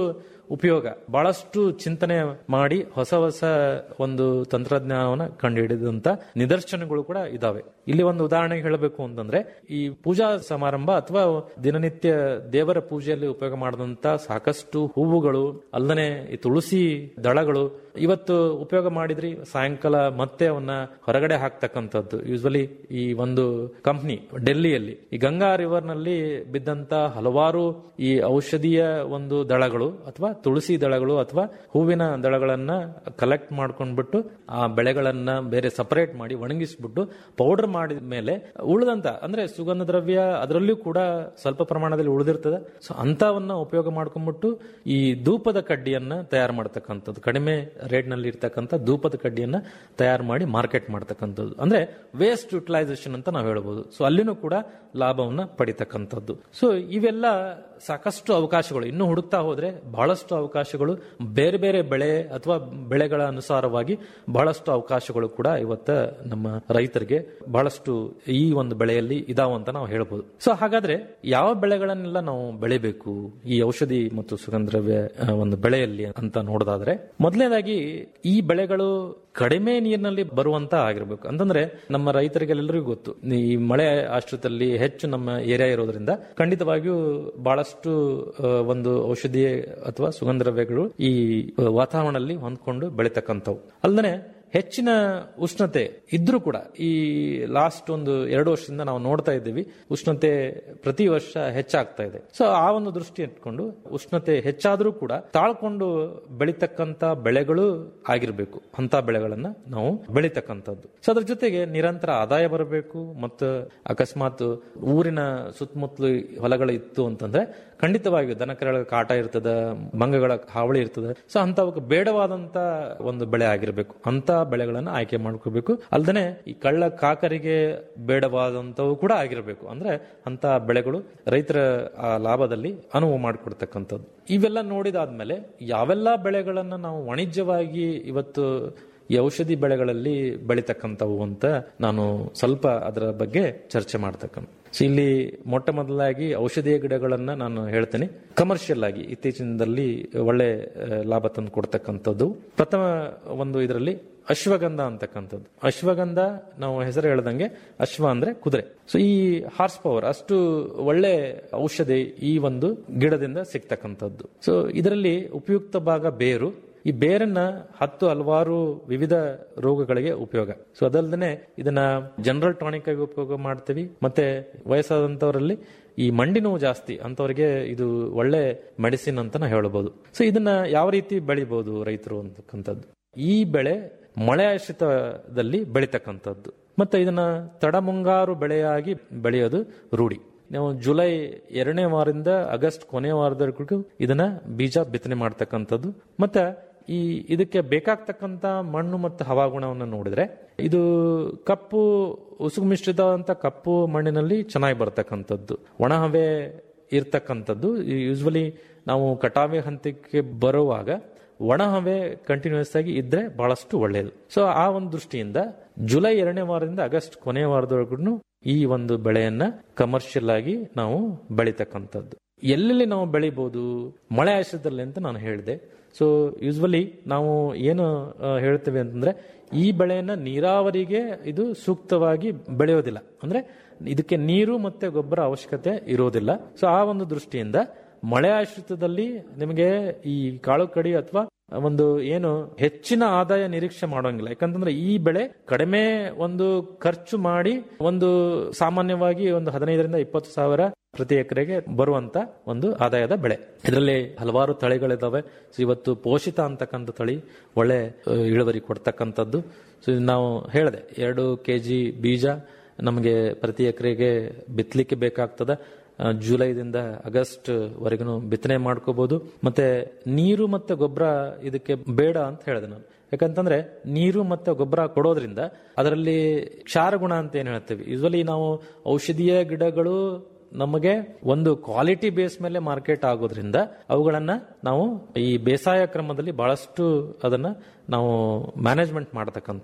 ಉಪಯೋಗ ಬಹಳಷ್ಟು ಚಿಂತನೆ ಮಾಡಿ ಹೊಸ ಹೊಸ ಒಂದು ತಂತ್ರಜ್ಞಾನವನ್ನ ಕಂಡುಹಿಡಿದಂತ ನಿದರ್ಶನಗಳು ಕೂಡ ಇದಾವೆ ಇಲ್ಲಿ ಒಂದು ಉದಾಹರಣೆ ಹೇಳಬೇಕು ಅಂತಂದ್ರೆ ಈ ಪೂಜಾ ಸಮಾರಂಭ ಅಥವಾ ದಿನನಿತ್ಯ ದೇವರ ಪೂಜೆಯಲ್ಲಿ ಉಪಯೋಗ ಮಾಡಿದಂತ ಸಾಕಷ್ಟು ಹೂವುಗಳು ಅಲ್ಲದೆ ಈ ತುಳಸಿ ದಳಗಳು ಇವತ್ತು ಉಪಯೋಗ ಮಾಡಿದ್ರಿ ಸಾಯಂಕಾಲ ಮತ್ತೆ ಅವನ್ನ ಹೊರಗಡೆ ಹಾಕ್ತಕ್ಕಂಥದ್ದು ಯೂಸ್ವಲಿ ಈ ಒಂದು ಕಂಪ್ನಿ ಡೆಲ್ಲಿಯಲ್ಲಿ ಈ ಗಂಗಾ ರಿವರ್ ನಲ್ಲಿ ಬಿದ್ದಂತ ಹಲವಾರು ಈ ಔಷಧೀಯ ಒಂದು ದಳಗಳು ಅಥವಾ ತುಳಸಿ ದಳಗಳು ಅಥವಾ ಹೂವಿನ ದಳಗಳನ್ನ ಕಲೆಕ್ಟ್ ಮಾಡ್ಕೊಂಡ್ಬಿಟ್ಟು ಆ ಬೆಳೆಗಳನ್ನ ಬೇರೆ ಸಪರೇಟ್ ಮಾಡಿ ಒಣಗಿಸ್ಬಿಟ್ಟು ಪೌಡರ್ ಮಾಡಿದ ಮೇಲೆ ಉಳಿದಂತ ಅಂದ್ರೆ ಸುಗಂಧ ದ್ರವ್ಯ ಅದರಲ್ಲೂ ಕೂಡ ಸ್ವಲ್ಪ ಪ್ರಮಾಣದಲ್ಲಿ ಉಳಿದಿರ್ತದೆ ಸೊ ಅಂತವನ್ನ ಉಪಯೋಗ ಮಾಡ್ಕೊಂಡ್ಬಿಟ್ಟು ಈ ಧೂಪದ ಕಡ್ಡಿಯನ್ನ ತಯಾರು ಮಾಡ್ತಕ್ಕಂಥದ್ದು ಕಡಿಮೆ ರೇಟ್ ನಲ್ಲಿ ಇರ್ತಕ್ಕಂಥ ಧೂಪದ ಕಡ್ಡಿಯನ್ನ ತಯಾರು ಮಾಡಿ ಮಾರ್ಕೆಟ್ ಮಾಡ್ತಕ್ಕಂಥದ್ದು ಅಂದ್ರೆ ವೇಸ್ಟ್ ಯುಟಿಲೈಸೇಷನ್ ಅಂತ ನಾವು ಹೇಳ್ಬೋದು ಸೊ ಅಲ್ಲಿನೂ ಕೂಡ ಲಾಭವನ್ನ ಪಡಿತಕ್ಕಂಥದ್ದು ಸೊ ಇವೆಲ್ಲ ಸಾಕಷ್ಟು ಅವಕಾಶಗಳು ಇನ್ನು ಹುಡುಕ್ತಾ ಹೋದ್ರೆ ಬಹಳಷ್ಟು ಅವಕಾಶಗಳು ಬೇರೆ ಬೇರೆ ಬೆಳೆ ಅಥವಾ ಬೆಳೆಗಳ ಅನುಸಾರವಾಗಿ ಬಹಳಷ್ಟು ಅವಕಾಶಗಳು ಕೂಡ ಇವತ್ತ ನಮ್ಮ ರೈತರಿಗೆ ಬಹಳಷ್ಟು ಈ ಒಂದು ಬೆಳೆಯಲ್ಲಿ ಇದಾವಂತ ನಾವು ಹೇಳ್ಬೋದು ಸೊ ಹಾಗಾದ್ರೆ ಯಾವ ಬೆಳೆಗಳನ್ನೆಲ್ಲ ನಾವು ಬೆಳಿಬೇಕು ಈ ಔಷಧಿ ಮತ್ತು ಸುಗಂಧ ದ್ರವ್ಯ ಆ, ಒಂದು ಬೆಳೆಯಲ್ಲಿ ಅಂತ ನೋಡೋದಾದ್ರೆ ಮೊದಲನೇದಾಗಿ ಈ ಬೆಳೆಗಳು ಕಡಿಮೆ ನೀರಿನಲ್ಲಿ ಬರುವಂತ ಆಗಿರ್ಬೇಕು ಅಂತಂದ್ರೆ ನಮ್ಮ ರೈತರಿಗೆಲ್ಲರಿಗೂ ಗೊತ್ತು ಈ ಮಳೆ ಆಶ್ರಿತದಲ್ಲಿ ಹೆಚ್ಚು ನಮ್ಮ ಏರಿಯಾ ಇರೋದ್ರಿಂದ ಖಂಡಿತವಾಗಿಯೂ ಬಹಳಷ್ಟು ಆ, ಒಂದು ಔಷಧಿ ಅಥವಾ ಸುಗಂಧ ದ್ರವ್ಯಗಳು ಈ ಆ, ವಾತಾವರಣದಲ್ಲಿ ಹೊಂದ್ಕೊಂಡು ಬೆಳಿತಕ್ಕಂಥವು ಅಲ್ಲದೆ ಹೆಚ್ಚಿನ ಉಷ್ಣತೆ ಇದ್ರೂ ಕೂಡ ಈ ಲಾಸ್ಟ್ ಒಂದು ಎರಡು ವರ್ಷದಿಂದ ನಾವು ನೋಡ್ತಾ ಇದ್ದೀವಿ ಉಷ್ಣತೆ ಪ್ರತಿ ವರ್ಷ ಹೆಚ್ಚಾಗ್ತಾ ಇದೆ ಸೊ ಆ ಒಂದು ದೃಷ್ಟಿ ಇಟ್ಕೊಂಡು ಉಷ್ಣತೆ ಹೆಚ್ಚಾದ್ರೂ ಕೂಡ ತಾಳ್ಕೊಂಡು ಬೆಳಿತಕ್ಕಂತ ಬೆಳೆಗಳು ಆಗಿರ್ಬೇಕು ಅಂತ ಬೆಳೆಗಳನ್ನ ನಾವು ಬೆಳಿತಕ್ಕಂಥದ್ದು ಸೊ ಅದ್ರ ಜೊತೆಗೆ ನಿರಂತರ ಆದಾಯ ಬರಬೇಕು ಮತ್ತು ಅಕಸ್ಮಾತ್ ಊರಿನ ಸುತ್ತಮುತ್ತಲು ಹೊಲಗಳು ಇತ್ತು ಅಂತಂದ್ರೆ ಖಂಡಿತವಾಗಿಯೂ ದನಕರಗಳ ಕಾಟ ಇರ್ತದ ಮಂಗಗಳ ಹಾವಳಿ ಇರ್ತದೆ ಸೊ ಅಂತವಕ್ಕೆ ಬೇಡವಾದಂತ ಒಂದು ಬೆಳೆ ಆಗಿರ್ಬೇಕು ಅಂತ ಬೆಳೆಗಳನ್ನ ಆಯ್ಕೆ ಮಾಡ್ಕೋಬೇಕು ಅಲ್ದನೆ ಈ ಕಳ್ಳ ಕಾಕರಿಗೆ ಬೇಡವಾದಂತವು ಕೂಡ ಆಗಿರ್ಬೇಕು ಅಂದ್ರೆ ಅಂತ ಬೆಳೆಗಳು ರೈತರ ಆ ಲಾಭದಲ್ಲಿ ಅನುವು ಮಾಡಿಕೊಡ್ತಕ್ಕಂಥದ್ದು ಇವೆಲ್ಲ ನೋಡಿದಾದ್ಮೇಲೆ ಯಾವೆಲ್ಲ ಬೆಳೆಗಳನ್ನ ನಾವು ವಾಣಿಜ್ಯವಾಗಿ ಇವತ್ತು ಈ ಔಷಧಿ ಬೆಳೆಗಳಲ್ಲಿ ಬೆಳಿತಕ್ಕಂಥವು ಅಂತ ನಾನು ಸ್ವಲ್ಪ ಅದರ ಬಗ್ಗೆ ಚರ್ಚೆ ಮಾಡ್ತಕ್ಕಂಥ ಸೊ ಇಲ್ಲಿ ಮೊಟ್ಟ ಮೊದಲಾಗಿ ಔಷಧೀಯ ಗಿಡಗಳನ್ನ ನಾನು ಹೇಳ್ತೇನೆ ಕಮರ್ಷಿಯಲ್ ಆಗಿ ಇತ್ತೀಚಿನದಲ್ಲಿ ಒಳ್ಳೆ ಆ, ಲಾಭ ತಂದು ಕೊಡ್ತಕ್ಕಂಥದ್ದು ಪ್ರಥಮ ಒಂದು ಇದರಲ್ಲಿ ಅಶ್ವಗಂಧ ಅಂತಕ್ಕಂಥದ್ದು ಅಶ್ವಗಂಧ ನಾವು ಹೆಸರು ಹೇಳ್ದಂಗೆ ಅಶ್ವ ಅಂದ್ರೆ ಕುದುರೆ ಸೊ ಈ ಹಾರ್ಸ್ ಪವರ್ ಅಷ್ಟು ಒಳ್ಳೆ ಔಷಧಿ ಈ ಒಂದು ಗಿಡದಿಂದ ಸಿಗ್ತಕ್ಕಂಥದ್ದು ಸೊ ಇದರಲ್ಲಿ ಉಪಯುಕ್ತ ಭಾಗ ಬೇರು ಈ ಬೇರನ್ನ ಹತ್ತು ಹಲವಾರು ವಿವಿಧ ರೋಗಗಳಿಗೆ ಉಪಯೋಗ ಸೊ ಅದಲ್ಲದೆ ಇದನ್ನ ಜನರಲ್ ಟಾನಿಕ್ ಆಗಿ ಉಪಯೋಗ ಮಾಡ್ತೀವಿ ಮತ್ತೆ ವಯಸ್ಸಾದಂತವರಲ್ಲಿ ಈ ಮಂಡಿ ನೋವು ಜಾಸ್ತಿ ಅಂತವರಿಗೆ ಇದು ಒಳ್ಳೆ ಮೆಡಿಸಿನ್ ಅಂತ ನಾವು ಹೇಳ್ಬೋದು ಸೊ ಇದನ್ನ ಯಾವ ರೀತಿ ಬೆಳಿಬಹುದು ರೈತರು ಅಂತಕ್ಕಂಥದ್ದು ಈ ಬೆಳೆ ಮಳೆ ಆಶ್ರಿತದಲ್ಲಿ ಬೆಳಿತಕ್ಕಂಥದ್ದು ಮತ್ತೆ ಇದನ್ನ ತಡ ಮುಂಗಾರು ಬೆಳೆಯಾಗಿ ಬೆಳೆಯೋದು ರೂಢಿ ನಾವು ಜುಲೈ ಎರಡನೇ ವಾರದಿಂದ ಆಗಸ್ಟ್ ಕೊನೆಯ ವಾರದವರೆಗೂ ಇದನ್ನ ಬೀಜ ಬಿತ್ತನೆ ಮಾಡ್ತಕ್ಕಂಥದ್ದು ಮತ್ತೆ ಈ ಇದಕ್ಕೆ ಬೇಕಾಗ್ತಕ್ಕಂತ ಮಣ್ಣು ಮತ್ತು ಹವಾಗುಣವನ್ನು ನೋಡಿದ್ರೆ ಇದು ಕಪ್ಪು ಉಸುಗು ಮಿಶ್ರಿತವಾದಂತ ಕಪ್ಪು ಮಣ್ಣಿನಲ್ಲಿ ಚೆನ್ನಾಗಿ ಬರ್ತಕ್ಕಂಥದ್ದು ಒಣ ಹವೆ ಇರ್ತಕ್ಕಂಥದ್ದು ಯೂಸ್ವಲಿ ನಾವು ಕಟಾವೆ ಹಂತಕ್ಕೆ ಬರುವಾಗ ಒಣ ಹವೆ ಕಂಟಿನ್ಯೂಸ್ ಆಗಿ ಇದ್ರೆ ಬಹಳಷ್ಟು ಒಳ್ಳೆಯದು ಸೊ ಆ ಒಂದು ದೃಷ್ಟಿಯಿಂದ ಜುಲೈ ಎರಡನೇ ವಾರದಿಂದ ಆಗಸ್ಟ್ ಕೊನೆಯ ವಾರದವರೆಗೂ ಈ ಒಂದು ಬೆಳೆಯನ್ನ ಕಮರ್ಷಿಯಲ್ ಆಗಿ ನಾವು ಬೆಳಿತಕ್ಕಂಥದ್ದು ಎಲ್ಲೆಲ್ಲಿ ನಾವು ಬೆಳಿಬಹುದು ಮಳೆ ಆಶ್ರಿತದಲ್ಲಿ ಅಂತ ನಾನು ಹೇಳಿದೆ ಸೊ ಯೂಸ್ವಲಿ ನಾವು ಏನು ಆ, ಹೇಳ್ತೇವೆ ಅಂತಂದ್ರೆ ಈ ಬೆಳೆಯನ್ನ ನೀರಾವರಿಗೆ ಇದು ಸೂಕ್ತವಾಗಿ ಬೆಳೆಯೋದಿಲ್ಲ ಅಂದ್ರೆ ಇದಕ್ಕೆ ನೀರು ಮತ್ತೆ ಗೊಬ್ಬರ ಅವಶ್ಯಕತೆ ಇರೋದಿಲ್ಲ ಸೊ ಆ ಒಂದು ದೃಷ್ಟಿಯಿಂದ ಮಳೆ ಆಶ್ರಿತದಲ್ಲಿ ನಿಮಗೆ ಈ ಕಾಳು ಕಡಿ ಅಥವಾ ಒಂದು ಏನು ಹೆಚ್ಚಿನ ಆದಾಯ ನಿರೀಕ್ಷೆ ಮಾಡೋಂಗಿಲ್ಲ ಯಾಕಂತಂದ್ರೆ ಈ ಬೆಳೆ ಕಡಿಮೆ ಒಂದು ಖರ್ಚು ಮಾಡಿ ಒಂದು ಸಾಮಾನ್ಯವಾಗಿ ಒಂದು ಹದಿನೈದರಿಂದ ಇಪ್ಪತ್ತು ಸಾವಿರ ಪ್ರತಿ ಎಕರೆಗೆ ಬರುವಂತ ಒಂದು ಆದಾಯದ ಬೆಳೆ ಇದರಲ್ಲಿ ಹಲವಾರು ತಳಿಗಳಿದಾವೆ ಸೊ ಇವತ್ತು ಪೋಷಿತ ಅಂತಕ್ಕಂಥ ತಳಿ ಒಳ್ಳೆ ಆ, ಇಳುವರಿ ಕೊಡ್ತಕ್ಕಂಥದ್ದು ಸೊ ಇದು ನಾವು ಹೇಳಿದೆ ಎರಡು ಕೆಜಿ ಬೀಜ ನಮಗೆ ಪ್ರತಿ ಎಕರೆಗೆ ಬಿತ್ತಲಿಕ್ಕೆ ಬೇಕಾಗ್ತದೆ ಆ, ಜುಲೈದಿಂದ ಆಗಸ್ಟ್ ವರೆಗೂ ಬಿತ್ತನೆ ಮಾಡ್ಕೋಬಹುದು ಮತ್ತೆ ನೀರು ಮತ್ತೆ ಗೊಬ್ಬರ ಇದಕ್ಕೆ ಬೇಡ ಅಂತ ಹೇಳಿದೆ ನಾನು ಯಾಕಂತಂದ್ರೆ ನೀರು ಮತ್ತೆ ಗೊಬ್ಬರ ಕೊಡೋದ್ರಿಂದ ಅದರಲ್ಲಿ ಕ್ಷಾರ ಗುಣ ಅಂತ ಏನ್ ಹೇಳ್ತೀವಿ ಯೂಸ್ವಲಿ ನಾವು ಔಷಧೀಯ ಗಿಡಗಳು ನಮಗೆ ಒಂದು ಕ್ವಾಲಿಟಿ ಬೇಸ್ ಮೇಲೆ ಮಾರ್ಕೆಟ್ ಆಗೋದ್ರಿಂದ ಅವುಗಳನ್ನ ನಾವು ಈ ಬೇಸಾಯ ಕ್ರಮದಲ್ಲಿ ಬಹಳಷ್ಟು ಅದನ್ನ ನಾವು ಮ್ಯಾನೇಜ್ಮೆಂಟ್ ಮಾಡತಕ್ಕಂಥದ್ದು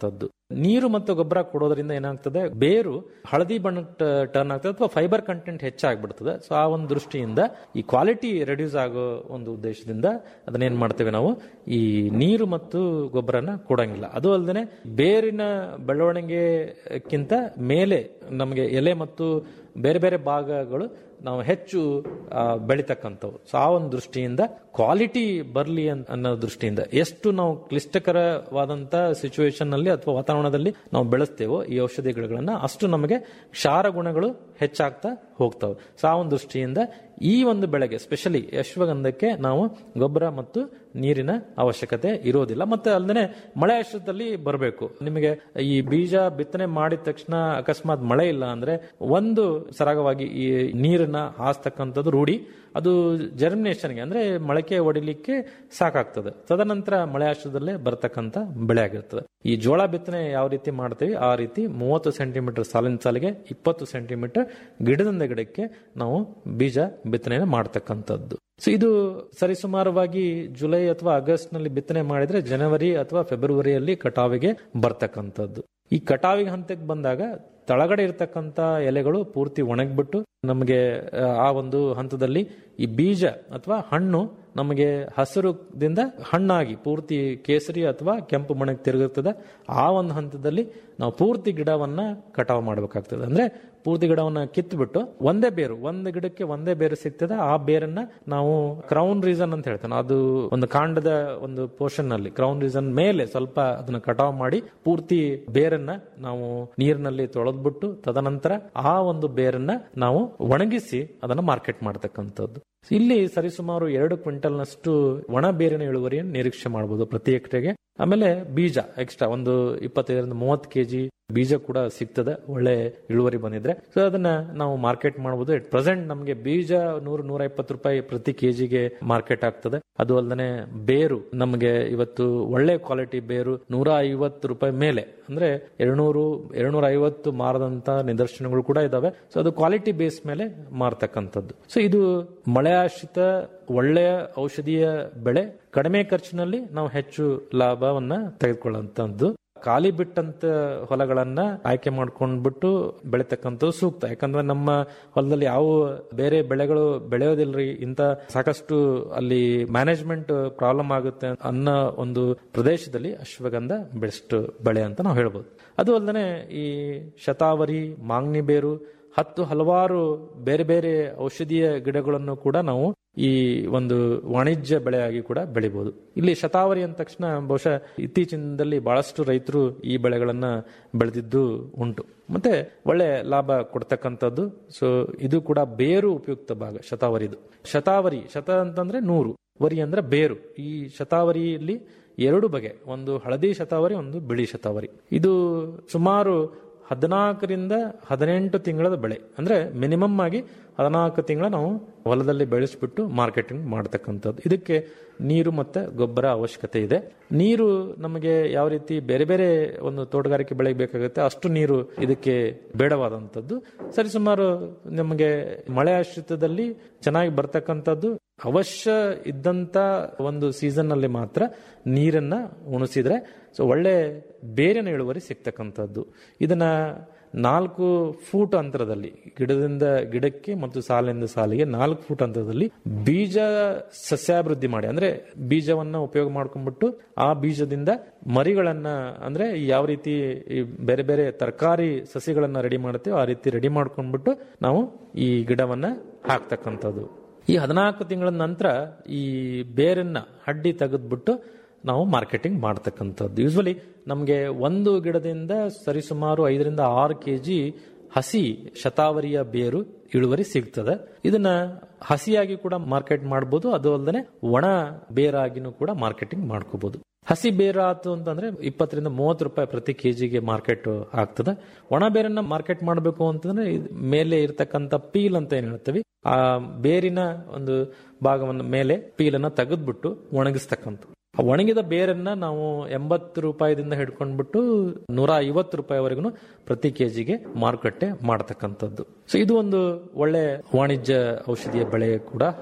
ನೀರು ಮತ್ತು ಗೊಬ್ಬರ ಕೊಡೋದ್ರಿಂದ ಏನಾಗ್ತದೆ ಬೇರು ಹಳದಿ ಬಣ್ಣ ಟರ್ನ್ ಆಗ್ತದೆ ಅಥವಾ ಫೈಬರ್ ಕಂಟೆಂಟ್ ಹೆಚ್ಚಾಗ್ಬಿಡ್ತದೆ ಸೊ ಆ ಒಂದು ದೃಷ್ಟಿಯಿಂದ ಈ ಕ್ವಾಲಿಟಿ ರೆಡ್ಯೂಸ್ ಆಗೋ ಒಂದು ಉದ್ದೇಶದಿಂದ ಅದನ್ನೇನ್ ಮಾಡ್ತೇವೆ ನಾವು ಈ ನೀರು ಮತ್ತು ಗೊಬ್ಬರನ ಕೊಡಂಗಿಲ್ಲ ಅದು ಅಲ್ಲದೆ ಬೇರಿನ ಬೆಳವಣಿಗೆಕ್ಕಿಂತ ಮೇಲೆ ನಮಗೆ ಎಲೆ ಮತ್ತು ಬೇರೆ ಬೇರೆ ಭಾಗಗಳು ನಾವು ಹೆಚ್ಚು ಆ, ಬೆಳಿತಕ್ಕಂಥವು ಸೊ ಆ ಒಂದು ದೃಷ್ಟಿಯಿಂದ ಕ್ವಾಲಿಟಿ ಬರಲಿ ಅನ್ನೋ ದೃಷ್ಟಿಯಿಂದ ಎಷ್ಟು ನಾವು ಕ್ಲಿಷ್ಟಕರವಾದಂತ ಸಿಚುವೇಶನ್ ನಲ್ಲಿ ಅಥವಾ ವಾತಾವರಣದಲ್ಲಿ ನಾವು ಬೆಳೆಸ್ತೇವೋ ಈ ಔಷಧಿ ಗಿಡಗಳನ್ನ ಅಷ್ಟು ನಮಗೆ ಕ್ಷಾರ ಗುಣಗಳು ಹೆಚ್ಚಾಗ್ತಾ ಹೋಗ್ತವೆ ಸೊ ಆ ಒಂದು ದೃಷ್ಟಿಯಿಂದ ಈ ಒಂದು ಬೆಳೆಗೆ ಸ್ಪೆಷಲಿ ಅಶ್ವಗಂಧಕ್ಕೆ ನಾವು ಗೊಬ್ಬರ ಮತ್ತು ನೀರಿನ ಅವಶ್ಯಕತೆ ಇರೋದಿಲ್ಲ ಮತ್ತೆ ಅಲ್ಲದೆ ಮಳೆ ಆಶ್ರಯದಲ್ಲಿ ಬರಬೇಕು ನಿಮಗೆ ಈ ಬೀಜ ಬಿತ್ತನೆ ಮಾಡಿದ ತಕ್ಷಣ ಅಕಸ್ಮಾತ್ ಮಳೆ ಇಲ್ಲ ಅಂದ್ರೆ ಒಂದು ಸರಾಗವಾಗಿ ಈ ನೀರನ್ನ ಹಾಸ್ತಕ್ಕಂಥದ್ದು ರೂಢಿ ಅದು ಜರ್ಮಿನೇಷನ್ಗೆ ಅಂದ್ರೆ ಮೊಳಕೆ ಹೊಡಿಲಿಕ್ಕೆ ಸಾಕಾಗ್ತದೆ ತದನಂತರ ಮಳೆ ಆಶ್ರಯದಲ್ಲೇ ಬರ್ತಕ್ಕಂಥ ಬೆಳೆ ಆಗಿರ್ತದೆ ಈ ಜೋಳ ಬಿತ್ತನೆ ಯಾವ ರೀತಿ ಮಾಡ್ತೀವಿ ಆ ರೀತಿ ಮೂವತ್ತು ಸೆಂಟಿಮೀಟರ್ ಸಾಲಿನ ಸಾಲಿಗೆ ಇಪ್ಪತ್ತು ಸೆಂಟಿಮೀಟರ್ ಗಿಡದಿಂದ ಗಿಡಕ್ಕೆ ನಾವು ಬೀಜ ಬಿತ್ತನೆಯನ್ನು ಮಾಡ್ತಕ್ಕಂಥದ್ದು ಸೊ ಇದು ಸರಿಸುಮಾರವಾಗಿ ಜುಲೈ ಅಥವಾ ಆಗಸ್ಟ್ ನಲ್ಲಿ ಬಿತ್ತನೆ ಮಾಡಿದ್ರೆ ಜನವರಿ ಅಥವಾ ಫೆಬ್ರವರಿಯಲ್ಲಿ ಕಟಾವಿಗೆ ಬರ್ತಕ್ಕಂಥದ್ದು ಈ ಕಟಾವಿಗೆ ಹಂತಕ್ಕೆ ಬಂದಾಗ ತಳಗಡೆ ಇರತಕ್ಕಂತ ಎಲೆಗಳು ಪೂರ್ತಿ ಒಣಗ್ಬಿಟ್ಟು ನಮಗೆ ಆ, ಆ ಒಂದು ಹಂತದಲ್ಲಿ ಈ ಬೀಜ ಅಥವಾ ಹಣ್ಣು ನಮಗೆ ಹಸಿರುದಿಂದ ಹಣ್ಣಾಗಿ ಪೂರ್ತಿ ಕೇಸರಿ ಅಥವಾ ಕೆಂಪು ಬಣ್ಣಕ್ಕೆ ತಿರುಗುತ್ತದೆ ಆ ಒಂದು ಹಂತದಲ್ಲಿ ನಾವು ಪೂರ್ತಿ ಗಿಡವನ್ನ ಕಟಾವು ಮಾಡಬೇಕಾಗ್ತದೆ ಅಂದ್ರೆ ಪೂರ್ತಿ ಗಿಡವನ್ನ ಕಿತ್ಬಿಟ್ಟು ಒಂದೇ ಬೇರು ಒಂದು ಗಿಡಕ್ಕೆ ಒಂದೇ ಬೇರು ಸಿಗ್ತದೆ ಆ ಬೇರನ್ನ ನಾವು ಕ್ರೌನ್ ರೀಸನ್ ಅಂತ ಹೇಳ್ತಾನೆ ಅದು ಒಂದು ಕಾಂಡದ ಒಂದು ಪೋರ್ಷನ್ ನಲ್ಲಿ ಕ್ರೌನ್ ರೀಸನ್ ಮೇಲೆ ಸ್ವಲ್ಪ ಅದನ್ನ ಕಟಾವು ಮಾಡಿ ಪೂರ್ತಿ ಬೇರನ್ನ ನಾವು ನೀರಿನಲ್ಲಿ ತೊಳೆದ್ಬಿಟ್ಟು ತದನಂತರ ಆ ಒಂದು ಬೇರನ್ನ ನಾವು ಒಣಗಿಸಿ ಅದನ್ನ ಮಾರ್ಕೆಟ್ ಮಾಡ್ತಕ್ಕಂಥದ್ದು ಇಲ್ಲಿ ಸರಿಸುಮಾರು ಎರಡು ಕ್ವಿಂಟಲ್ನಷ್ಟು ಒಣ ಬೇರಿನ ಇಳುವರಿಯನ್ನು ನಿರೀಕ್ಷೆ ಮಾಡಬಹುದು ಪ್ರತಿ ಎಕರೆಗೆ ಆಮೇಲೆ ಬೀಜ ಎಕ್ಸ್ಟ್ರಾ ಒಂದು ಇಪ್ಪತ್ತೈದರಿಂದ ಮೂವತ್ತು ಕೆಜಿ ಬೀಜ ಕೂಡ ಸಿಗ್ತದೆ ಒಳ್ಳೆ ಇಳುವರಿ ಬಂದಿದ್ರೆ ಸೊ ಅದನ್ನ ನಾವು ಮಾರ್ಕೆಟ್ ಮಾಡಬಹುದು ಎಟ್ ಪ್ರೆಸೆಂಟ್ ನಮಗೆ ಬೀಜ ನೂರು ನೂರ ಇಪ್ಪತ್ತು ರೂಪಾಯಿ ಪ್ರತಿ ಕೆಜಿಗೆ ಮಾರ್ಕೆಟ್ ಆಗ್ತದೆ ಅದು ಅಲ್ಲದೆ ಬೇರು ನಮಗೆ ಇವತ್ತು ಒಳ್ಳೆ ಕ್ವಾಲಿಟಿ ಬೇರು ನೂರ ಐವತ್ತು ರೂಪಾಯಿ ಮೇಲೆ ಅಂದ್ರೆ ಎರಡ್ನೂರು ಎರಡ್ನೂರ ಐವತ್ತು ಮಾರದಂತ ನಿದರ್ಶನಗಳು ಕೂಡ ಇದಾವೆ ಸೊ ಅದು ಕ್ವಾಲಿಟಿ ಬೇಸ್ ಮೇಲೆ ಮಾರ್ತಕ್ಕಂಥದ್ದು ಸೊ ಇದು ಮಳೆ ಆಶ್ರಿತ ಒಳ್ಳೆಯ ಔಷಧೀಯ ಬೆಳೆ ಕಡಿಮೆ ಖರ್ಚಿನಲ್ಲಿ ನಾವು ಹೆಚ್ಚು ಲಾಭವನ್ನ ತೆಗೆದುಕೊಳ್ಳುವಂತದ್ದು ಖಾಲಿ ಬಿಟ್ಟಂತ ಹೊಲಗಳನ್ನ ಆಯ್ಕೆ ಮಾಡ್ಕೊಂಡ್ಬಿಟ್ಟು ಬೆಳಿತಕ್ಕಂಥದ್ದು ಸೂಕ್ತ ಯಾಕಂದ್ರೆ ನಮ್ಮ ಹೊಲದಲ್ಲಿ ಯಾವ ಬೇರೆ ಬೆಳೆಗಳು ಬೆಳೆಯೋದಿಲ್ರಿ ಇಂತ ಸಾಕಷ್ಟು ಅಲ್ಲಿ ಮ್ಯಾನೇಜ್ಮೆಂಟ್ ಪ್ರಾಬ್ಲಮ್ ಆಗುತ್ತೆ ಅನ್ನೋ ಒಂದು ಪ್ರದೇಶದಲ್ಲಿ ಅಶ್ವಗಂಧ ಬೆಸ್ಟ್ ಬೆಳೆ ಅಂತ ನಾವು ಹೇಳ್ಬೋದು ಅದು ಅಲ್ಲದೆ ಈ ಶತಾವರಿ ಮಾಂಗ್ನಿ ಬೇರು ಹತ್ತು ಹಲವಾರು ಬೇರೆ ಬೇರೆ ಔಷಧೀಯ ಗಿಡಗಳನ್ನು ಕೂಡ ನಾವು ಈ ಒಂದು ವಾಣಿಜ್ಯ ಬೆಳೆಯಾಗಿ ಕೂಡ ಬೆಳಿಬಹುದು ಇಲ್ಲಿ ಶತಾವರಿ ಅಂದ ತಕ್ಷಣ ಬಹುಶಃ ಇತ್ತೀಚಿನದಲ್ಲಿ ಬಹಳಷ್ಟು ರೈತರು ಈ ಬೆಳೆಗಳನ್ನ ಬೆಳೆದಿದ್ದು ಉಂಟು ಮತ್ತೆ ಒಳ್ಳೆ ಲಾಭ ಕೊಡ್ತಕ್ಕಂಥದ್ದು ಸೊ ಇದು ಕೂಡ ಬೇರು ಉಪಯುಕ್ತ ಭಾಗ ಶತಾವರಿದು ಶತಾವರಿ ಶತ ಅಂತಂದ್ರೆ ನೂರು ವರಿ ಅಂದ್ರೆ ಬೇರು ಈ ಶತಾವರಿಯಲ್ಲಿ ಎರಡು ಬಗೆ ಒಂದು ಹಳದಿ ಶತಾವರಿ ಒಂದು ಬಿಳಿ ಶತಾವರಿ ಇದು ಸುಮಾರು ಹದಿನಾಲ್ಕರಿಂದ ಹದಿನೆಂಟು ತಿಂಗಳ ಬೆಳೆ ಅಂದ್ರೆ ಮಿನಿಮಮ್ ಆಗಿ ಹದಿನಾಲ್ಕು ತಿಂಗಳ ನಾವು ಹೊಲದಲ್ಲಿ ಬೆಳೆಸ್ಬಿಟ್ಟು ಮಾರ್ಕೆಟಿಂಗ್ ಮಾಡ್ತಕ್ಕಂಥದ್ದು ಇದಕ್ಕೆ ನೀರು ಮತ್ತೆ ಗೊಬ್ಬರ ಅವಶ್ಯಕತೆ ಇದೆ ನೀರು ನಮಗೆ ಯಾವ ರೀತಿ ಬೇರೆ ಬೇರೆ ಒಂದು ತೋಟಗಾರಿಕೆ ಬೆಳೆಗೆ ಬೇಕಾಗುತ್ತೆ ಅಷ್ಟು ನೀರು ಇದಕ್ಕೆ ಬೇಡವಾದಂಥದ್ದು ಸರಿಸುಮಾರು ನಮಗೆ ಮಳೆ ಆಶ್ರಿತದಲ್ಲಿ ಚೆನ್ನಾಗಿ ಬರ್ತಕ್ಕಂಥದ್ದು ಅವಶ್ಯ ಇದ್ದಂತ ಒಂದು ಸೀಸನ್ ನಲ್ಲಿ ಮಾತ್ರ ನೀರನ್ನ ಉಣಿಸಿದ್ರೆ ಸೊ ಒಳ್ಳೆ ಬೇರಿನ ಇಳುವರಿ ಸಿಗ್ತಕ್ಕಂಥದ್ದು ಇದನ್ನ ನಾಲ್ಕು ಫೂಟ್ ಅಂತರದಲ್ಲಿ ಗಿಡದಿಂದ ಗಿಡಕ್ಕೆ ಮತ್ತು ಸಾಲಿನಿಂದ ಸಾಲಿಗೆ ನಾಲ್ಕು ಫೂಟ್ ಅಂತರದಲ್ಲಿ ಬೀಜ ಸಸ್ಯಾಭಿವೃದ್ಧಿ ಮಾಡಿ ಅಂದ್ರೆ ಬೀಜವನ್ನ ಉಪಯೋಗ ಮಾಡ್ಕೊಂಡ್ಬಿಟ್ಟು ಆ ಬೀಜದಿಂದ ಮರಿಗಳನ್ನ ಅಂದ್ರೆ ಯಾವ ರೀತಿ ಈ ಬೇರೆ ಬೇರೆ ತರಕಾರಿ ಸಸಿಗಳನ್ನ ರೆಡಿ ಮಾಡ್ತೇವೆ ಆ ರೀತಿ ರೆಡಿ ಮಾಡ್ಕೊಂಡ್ಬಿಟ್ಟು ನಾವು ಈ ಗಿಡವನ್ನ ಹಾಕ್ತಕ್ಕಂಥದ್ದು ಈ ಹದಿನಾಲ್ಕು ತಿಂಗಳ ನಂತರ ಈ ಬೇರನ್ನ ಹಡ್ಡಿ ತೆಗೆದ್ಬಿಟ್ಟು ನಾವು ಮಾರ್ಕೆಟಿಂಗ್ ಮಾಡ್ತಕ್ಕಂಥದ್ದು ಯೂಸ್ವಲಿ ನಮಗೆ ಒಂದು ಗಿಡದಿಂದ ಸರಿಸುಮಾರು ಐದರಿಂದ ಆರು ಕೆಜಿ ಹಸಿ ಶತಾವರಿಯ ಬೇರು ಇಳುವರಿ ಸಿಗ್ತದೆ ಇದನ್ನ ಹಸಿಯಾಗಿ ಕೂಡ ಮಾರ್ಕೆಟ್ ಮಾಡಬಹುದು ಅದು ಅಲ್ಲದೆ ಒಣ ಬೇರಾಗಿನೂ ಕೂಡ ಮಾರ್ಕೆಟಿಂಗ್ ಮಾಡ್ಕೋಬಹುದು ಹಸಿ ಬೇರ ಆತು ಅಂತಂದ್ರೆ ಇಪ್ಪತ್ತರಿಂದ ಮೂವತ್ತು ರೂಪಾಯಿ ಪ್ರತಿ ಕೆಜಿಗೆ ಮಾರ್ಕೆಟ್ ಆಗ್ತದೆ ಒಣ ಬೇರನ್ನ ಮಾರ್ಕೆಟ್ ಮಾಡಬೇಕು ಅಂತಂದ್ರೆ ಇದ್ ಮೇಲೆ ಇರ್ತಕ್ಕಂಥ ಪೀಲ್ ಅಂತ ಏನ್ ಹೇಳ್ತೀವಿ ಆ ಬೇರಿನ ಒಂದು ಭಾಗವನ್ನು ಮೇಲೆ ಪೀಲನ್ನ ತೆಗೆದ್ಬಿಟ್ಟು ಒಣಗಿಸ್ತಕ್ಕಂಥ ಆ ಒಣಗಿದ ಬೇರನ್ನ ನಾವು ಎಂಬತ್ತು ರೂಪಾಯಿದಿಂದ ಹಿಡ್ಕೊಂಡ್ಬಿಟ್ಟು ನೂರ ಐವತ್ತು ರೂಪಾಯಿವರೆಗೂ ಪ್ರತಿ ಕೆಜಿಗೆ ಮಾರುಕಟ್ಟೆ ಮಾಡತಕ್ಕಂಥದ್ದು ಸೊ ಇದು ಒಂದು ಒಳ್ಳೆ ವಾಣಿಜ್ಯ ಔಷಧಿಯ ಬೆಳೆ ಕೂಡ ಹೌದು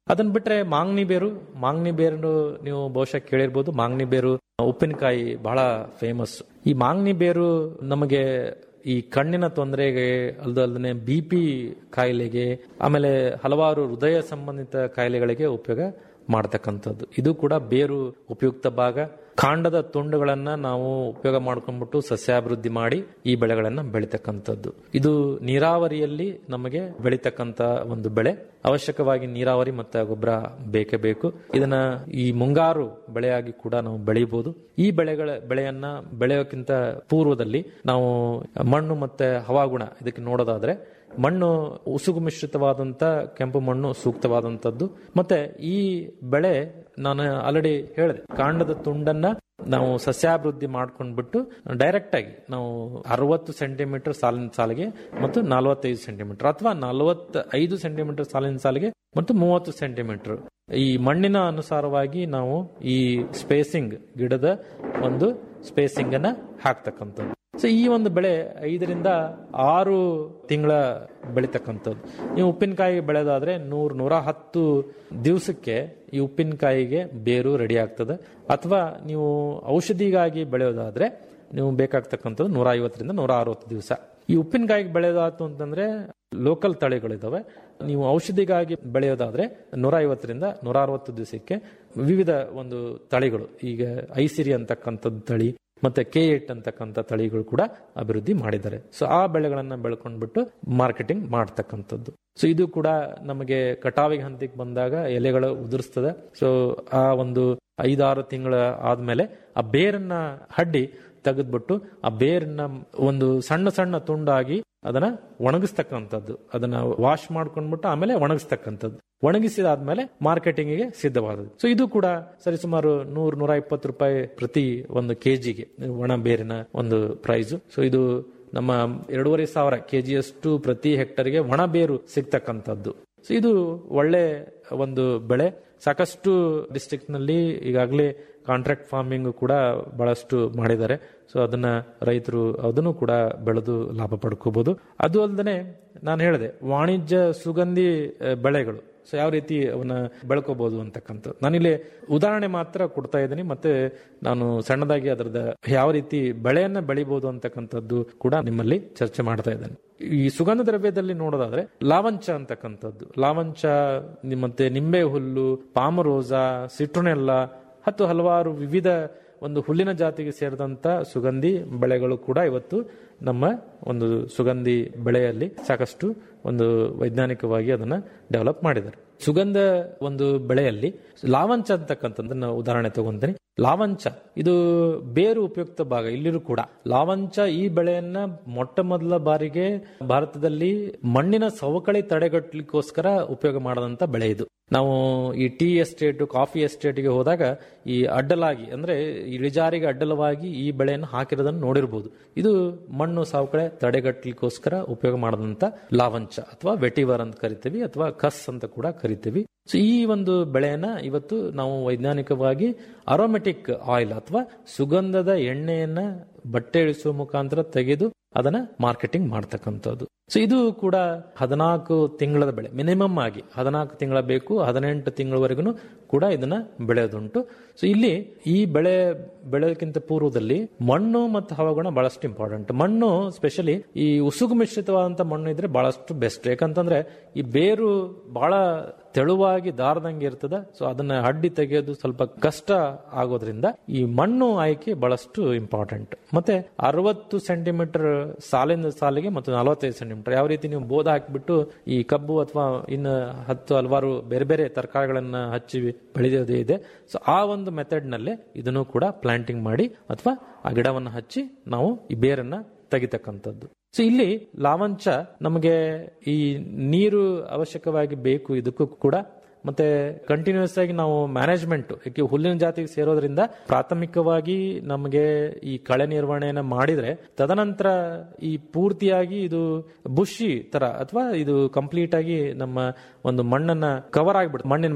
ಅದನ್ನ ಬಿಟ್ರೆ ಮಾಂಗ್ನಿ ಬೇರು ಮಾಂಗ್ನಿ ಬೇರು ನೀವು ಬಹುಶಃ ಕೇಳಿರ್ಬೋದು ಮಾಂಗ್ನಿ ಬೇರು ಉಪ್ಪಿನಕಾಯಿ ಬಹಳ ಫೇಮಸ್ ಈ ಮಾಂಗ್ನಿ ಬೇರು ನಮಗೆ ಈ ಕಣ್ಣಿನ ತೊಂದರೆಗೆ ಅಲ್ದಲ್ದೇ ಬಿ ಪಿ ಕಾಯಿಲೆಗೆ ಆಮೇಲೆ ಹಲವಾರು ಹೃದಯ ಸಂಬಂಧಿತ ಕಾಯಿಲೆಗಳಿಗೆ ಉಪಯೋಗ ಮಾಡ್ತಕ್ಕಂಥದ್ದು ಇದು ಕೂಡ ಬೇರು ಉಪಯುಕ್ತ ಭಾಗ ಕಾಂಡದ ತುಂಡುಗಳನ್ನ ನಾವು ಉಪಯೋಗ ಮಾಡ್ಕೊಂಡ್ಬಿಟ್ಟು ಸಸ್ಯಾಭಿವೃದ್ಧಿ ಮಾಡಿ ಈ ಬೆಳೆಗಳನ್ನ ಬೆಳಿತಕ್ಕಂಥದ್ದು ಇದು ನೀರಾವರಿಯಲ್ಲಿ ನಮಗೆ ಬೆಳಿತಕ್ಕಂತ ಒಂದು ಬೆಳೆ ಅವಶ್ಯಕವಾಗಿ ನೀರಾವರಿ ಮತ್ತೆ ಗೊಬ್ಬರ ಬೇಕೇ ಬೇಕು ಇದನ್ನ ಈ ಮುಂಗಾರು ಬೆಳೆಯಾಗಿ ಕೂಡ ನಾವು ಬೆಳಿಬಹುದು ಈ ಬೆಳೆಗಳ ಬೆಳೆಯನ್ನ ಬೆಳೆಯೋಕ್ಕಿಂತ ಪೂರ್ವದಲ್ಲಿ ನಾವು ಮಣ್ಣು ಮತ್ತೆ ಹವಾಗುಣ ಇದಕ್ಕೆ ನೋಡೋದಾದ್ರೆ ಮಣ್ಣು ಉಸುಗು ಮಿಶ್ರಿತವಾದಂತ ಕೆಂಪು ಮಣ್ಣು ಸೂಕ್ತವಾದಂತದ್ದು ಮತ್ತೆ ಈ ಬೆಳೆ ನಾನು ಆಲ್ರೆಡಿ ಹೇಳಿದೆ ಕಾಂಡದ ತುಂಡನ್ನ ನಾವು ಸಸ್ಯಾಭಿವೃದ್ಧಿ ಮಾಡ್ಕೊಂಡ್ಬಿಟ್ಟು ಡೈರೆಕ್ಟ್ ಆಗಿ ನಾವು ಅರವತ್ತು ಸೆಂಟಿಮೀಟರ್ ಸಾಲಿನ ಸಾಲಿಗೆ ಮತ್ತು ನಲವತ್ತೈದು ಸೆಂಟಿಮೀಟರ್ ಅಥವಾ ನಲವತ್ತೈದು ಸೆಂಟಿಮೀಟರ್ ಸಾಲಿನ ಸಾಲಿಗೆ ಮತ್ತು ಮೂವತ್ತು ಸೆಂಟಿಮೀಟರ್ ಈ ಮಣ್ಣಿನ ಅನುಸಾರವಾಗಿ ನಾವು ಈ ಸ್ಪೇಸಿಂಗ್ ಗಿಡದ ಒಂದು ಸ್ಪೇಸಿಂಗ್ ಅನ್ನ ಹಾಕ್ತಕ್ಕಂಥದ್ದು ಸೊ ಈ ಒಂದು ಬೆಳೆ ಐದರಿಂದ ಆರು ತಿಂಗಳ ಬೆಳಿತಕ್ಕಂಥದ್ದು ನೀವು ಉಪ್ಪಿನಕಾಯಿ ಬೆಳೆದಾದ್ರೆ ನೂರ್ ನೂರ ಹತ್ತು ದಿವಸಕ್ಕೆ ಈ ಉಪ್ಪಿನಕಾಯಿಗೆ ಬೇರು ರೆಡಿ ಆಗ್ತದೆ ಅಥವಾ ನೀವು ಔಷಧಿಗಾಗಿ ಬೆಳೆಯೋದಾದ್ರೆ ನೀವು ಬೇಕಾಗ್ತಕ್ಕಂಥದ್ದು ನೂರ ಐವತ್ತರಿಂದ ನೂರ ಅರವತ್ತು ದಿವಸ ಈ ಉಪ್ಪಿನಕಾಯಿಗೆ ಬೆಳೆಯೋದಾಯ್ತು ಅಂತಂದ್ರೆ ಲೋಕಲ್ ತಳಿಗಳಿದಾವೆ ನೀವು ಔಷಧಿಗಾಗಿ ಬೆಳೆಯೋದಾದ್ರೆ ನೂರ ಐವತ್ತರಿಂದ ನೂರ ಅರವತ್ತು ದಿವಸಕ್ಕೆ ವಿವಿಧ ಒಂದು ತಳಿಗಳು ಈಗ ಐಸಿರಿ ಅಂತಕ್ಕಂಥದ್ದು ತಳಿ ಮತ್ತೆ ಕೆ ಏಟ್ ಅಂತಕ್ಕಂಥ ತಳಿಗಳು ಕೂಡ ಅಭಿವೃದ್ಧಿ ಮಾಡಿದ್ದಾರೆ ಸೊ ಆ ಬೆಳೆಗಳನ್ನ ಬೆಳ್ಕೊಂಡ್ಬಿಟ್ಟು ಮಾರ್ಕೆಟಿಂಗ್ ಮಾಡ್ತಕ್ಕಂಥದ್ದು ಸೊ ಇದು ಕೂಡ ನಮಗೆ ಕಟಾವಿಗೆ ಹಂತಕ್ಕೆ ಬಂದಾಗ ಎಲೆಗಳು ಉದುರಿಸ್ತದೆ ಸೊ ಆ ಒಂದು ಐದಾರು ತಿಂಗಳ ಆದ್ಮೇಲೆ ಆ ಬೇರನ್ನ ಹಡ್ಡಿ ತೆಗೆದ್ಬಿಟ್ಟು ಆ ಬೇರನ್ನ ಒಂದು ಸಣ್ಣ ಸಣ್ಣ ತುಂಡಾಗಿ ಅದನ್ನ ಒಣಗಿಸ್ತಕ್ಕಂಥದ್ದು ಅದನ್ನ ವಾಶ್ ಮಾಡ್ಕೊಂಡ್ಬಿಟ್ಟು ಆಮೇಲೆ ಒಣಗಿಸ್ತಕ್ಕಂಥದ್ದು ಒಣಗಿಸಿದಾದ್ಮೇಲೆ ಮಾರ್ಕೆಟಿಂಗಿಗೆ ಸಿದ್ಧವಾದದ್ದು ಸೊ ಇದು ಕೂಡ ಸರಿಸುಮಾರು ನೂರ್ ನೂರ ಇಪ್ಪತ್ತು ರೂಪಾಯಿ ಪ್ರತಿ ಒಂದು ಕೆಜಿಗೆ ಒಣ ಬೇರಿನ ಒಂದು ಪ್ರೈಸ್ ಸೊ ಇದು ನಮ್ಮ ಎರಡೂವರೆ ಸಾವಿರ ಕೆಜಿಯಷ್ಟು ಪ್ರತಿ ಹೆಕ್ಟರ್ಗೆ ಒಣ ಬೇರು ಸಿಗ್ತಕ್ಕಂಥದ್ದು ಸೊ ಇದು ಒಳ್ಳೆ ಒಂದು ಬೆಳೆ ಸಾಕಷ್ಟು ಡಿಸ್ಟ್ರಿಕ್ಟ್ ನಲ್ಲಿ ಈಗಾಗಲೇ ಕಾಂಟ್ರಾಕ್ಟ್ ಫಾರ್ಮಿಂಗ್ ಕೂಡ ಬಹಳಷ್ಟು ಮಾಡಿದ್ದಾರೆ ಸೊ ಅದನ್ನ ರೈತರು ಅದನ್ನು ಕೂಡ ಬೆಳೆದು ಲಾಭ ಪಡ್ಕೋಬಹುದು ಅದು ಅಲ್ಲದೆ ನಾನು ಹೇಳಿದೆ ವಾಣಿಜ್ಯ ಸುಗಂಧಿ ಬೆಳೆಗಳು ಸೊ ಯಾವ ರೀತಿ ಅವನ್ನ ಬೆಳ್ಕೋಬಹುದು ಅಂತಕ್ಕಂಥದ್ದು ನಾನಿಲ್ಲಿ ಉದಾಹರಣೆ ಮಾತ್ರ ಕೊಡ್ತಾ ಇದ್ದೀನಿ ಮತ್ತೆ ನಾನು ಸಣ್ಣದಾಗಿ ಅದರದ ಯಾವ ರೀತಿ ಬೆಳೆಯನ್ನ ಬೆಳಿಬಹುದು ಅಂತಕ್ಕಂಥದ್ದು ಕೂಡ ನಿಮ್ಮಲ್ಲಿ ಚರ್ಚೆ ಮಾಡ್ತಾ ಇದ್ದೇನೆ ಈ ಸುಗಂಧ ದ್ರವ್ಯದಲ್ಲಿ ನೋಡೋದಾದ್ರೆ ಲಾವಂಚ ಅಂತಕ್ಕಂಥದ್ದು ಲಾವಂಚ ಮತ್ತೆ ನಿಂಬೆ ಹುಲ್ಲು ಪಾಮರೋಸಾ ಸಿಟ್ರೋನೆಲ್ಲ ಹತ್ತು ಹಲವಾರು ವಿವಿಧ ಒಂದು ಹುಲ್ಲಿನ ಜಾತಿಗೆ ಸೇರಿದಂತ ಸುಗಂಧಿ ಬೆಳೆಗಳು ಕೂಡ ಇವತ್ತು ನಮ್ಮ ಒಂದು ಸುಗಂಧಿ ಬೆಳೆಯಲ್ಲಿ ಸಾಕಷ್ಟು ಒಂದು ವೈಜ್ಞಾನಿಕವಾಗಿ ಅದನ್ನ ಡೆವಲಪ್ ಮಾಡಿದ್ದಾರೆ ಸುಗಂಧ ಒಂದು ಬೆಳೆಯಲ್ಲಿ ಲಾವಂಚ ಅಂತಕ್ಕಂಥದ್ದನ್ನ ಉದಾಹರಣೆ ತಗೊಂತೀನಿ ಲಾವಂಚ ಇದು ಬೇರು ಉಪಯುಕ್ತ ಭಾಗ ಇಲ್ಲಿರೂ ಕೂಡ ಲಾವಂಚ ಈ ಬೆಳೆಯನ್ನ ಮೊಟ್ಟ ಮೊದಲ ಬಾರಿಗೆ ಭಾರತದಲ್ಲಿ ಮಣ್ಣಿನ ಸವಕಳಿ ತಡೆಗಟ್ಟಲಿಕ್ಕೋಸ್ಕರ ಉಪಯೋಗ ಮಾಡದಂತ ಬೆಳೆ ಇದು ನಾವು ಈ ಟೀ ಎಸ್ಟೇಟ್ ಕಾಫಿ ಎಸ್ಟೇಟ್ಗೆ ಹೋದಾಗ ಈ ಅಡ್ಡಲಾಗಿ ಅಂದ್ರೆ ಇಳಿಜಾರಿಗೆ ಅಡ್ಡಲವಾಗಿ ಈ ಬೆಳೆಯನ್ನು ಹಾಕಿರೋದನ್ನು ನೋಡಿರಬಹುದು ಇದು ಮಣ್ಣು ಸವಕಳಿ ತಡೆಗಟ್ಟಲಿಕ್ಕೋಸ್ಕರ ಉಪಯೋಗ ಮಾಡದಂತ ಲಾವಂಚ ಅಥವಾ ವೆಟಿವರ್ ಅಂತ ಕರಿತೀವಿ ಅಥವಾ ಕಸ್ ಅಂತ ಕೂಡ ಕರಿತೀವಿ ಸೊ ಈ ಒಂದು ಬೆಳೆಯನ್ನ ಇವತ್ತು ನಾವು ವೈಜ್ಞಾನಿಕವಾಗಿ ಅರೋಮೆಟಿಕ್ ಆಯಿಲ್ ಅಥವಾ ಸುಗಂಧದ ಎಣ್ಣೆಯನ್ನ ಬಟ್ಟೆ ಇಳಿಸುವ ಮುಖಾಂತರ ತೆಗೆದು ಅದನ್ನ ಮಾರ್ಕೆಟಿಂಗ್ ಮಾಡ್ತಕ್ಕಂಥದ್ದು ಸೊ ಇದು ಕೂಡ ಹದಿನಾಲ್ಕು ತಿಂಗಳ ಬೆಳೆ ಮಿನಿಮಮ್ ಆಗಿ ಹದಿನಾಲ್ಕು ತಿಂಗಳ ಬೇಕು ಹದಿನೆಂಟು ತಿಂಗಳವರೆಗೂ ಕೂಡ ಇದನ್ನ ಬೆಳೆಯೋದುಂಟು ಸೊ ಇಲ್ಲಿ ಈ ಬೆಳೆ ಬೆಳೆಯೋಕ್ಕಿಂತ ಪೂರ್ವದಲ್ಲಿ ಮಣ್ಣು ಮತ್ತು ಹವಾಗುಣ ಬಹಳಷ್ಟು ಇಂಪಾರ್ಟೆಂಟ್ ಮಣ್ಣು ಸ್ಪೆಷಲಿ ಈ ಉಸುಗು ಮಿಶ್ರಿತವಾದಂತ ಮಣ್ಣು ಇದ್ರೆ ಬಹಳಷ್ಟು ಬೆಸ್ಟ್ ಯಾಕಂತಂದ್ರೆ ಈ ಬೇರು ಬಹಳ ತೆಳುವಾಗಿ ದಾರದಂಗೆ ಇರ್ತದೆ ಸೊ ಅದನ್ನ ಹಡ್ಡಿ ತೆಗೆಯೋದು ಸ್ವಲ್ಪ ಕಷ್ಟ ಆಗೋದ್ರಿಂದ ಈ ಮಣ್ಣು ಆಯ್ಕೆ ಬಹಳಷ್ಟು ಇಂಪಾರ್ಟೆಂಟ್ ಮತ್ತೆ ಅರವತ್ತು ಸೆಂಟಿಮೀಟರ್ ಸಾಲಿನ ಸಾಲಿಗೆ ಮತ್ತು ನಲವತ್ತೈದು ಸೆಂಟಿಮೀಟರ್ ಯಾವ ರೀತಿ ನೀವು ಬೋಧ ಹಾಕಿಬಿಟ್ಟು ಈ ಕಬ್ಬು ಅಥವಾ ಇನ್ನು ಹತ್ತು ಹಲವಾರು ಬೇರೆ ಬೇರೆ ತರಕಾರಿಗಳನ್ನ ಹಚ್ಚಿ ಬೆಳೆಯೋದೇ ಇದೆ ಸೊ ಆ ಒಂದು ಮೆಥಡ್ ನಲ್ಲೇ ಇದನ್ನು ಕೂಡ ಪ್ಲಾಂಟಿಂಗ್ ಮಾಡಿ ಅಥವಾ ಆ ಗಿಡವನ್ನು ಹಚ್ಚಿ ನಾವು ಈ ಬೇರನ್ನ ತೆಗಿತಕ್ಕಂಥದ್ದು ಸೊ ಇಲ್ಲಿ ಲಾವಂಚ ನಮಗೆ ಈ ನೀರು ಅವಶ್ಯಕವಾಗಿ ಬೇಕು ಇದಕ್ಕೂ ಕೂಡ ಮತ್ತೆ ಕಂಟಿನ್ಯೂಸ್ ಆಗಿ ನಾವು ಮ್ಯಾನೇಜ್ಮೆಂಟ್ ಯಾಕೆ ಹುಲ್ಲಿನ ಜಾತಿಗೆ ಸೇರೋದ್ರಿಂದ ಪ್ರಾಥಮಿಕವಾಗಿ ನಮಗೆ ಈ ಕಳೆ ನಿರ್ವಹಣೆಯನ್ನ ಮಾಡಿದ್ರೆ ತದನಂತರ ಈ ಪೂರ್ತಿಯಾಗಿ ಇದು ಬುಷಿ ತರ ಅಥವಾ ಇದು ಕಂಪ್ಲೀಟ್ ಆಗಿ ನಮ್ಮ ಒಂದು ಮಣ್ಣನ್ನ ಕವರ್ ಆಗಿಬಿಡುತ್ತೆ ಮಣ್ಣಿನ ಮೇಲೆ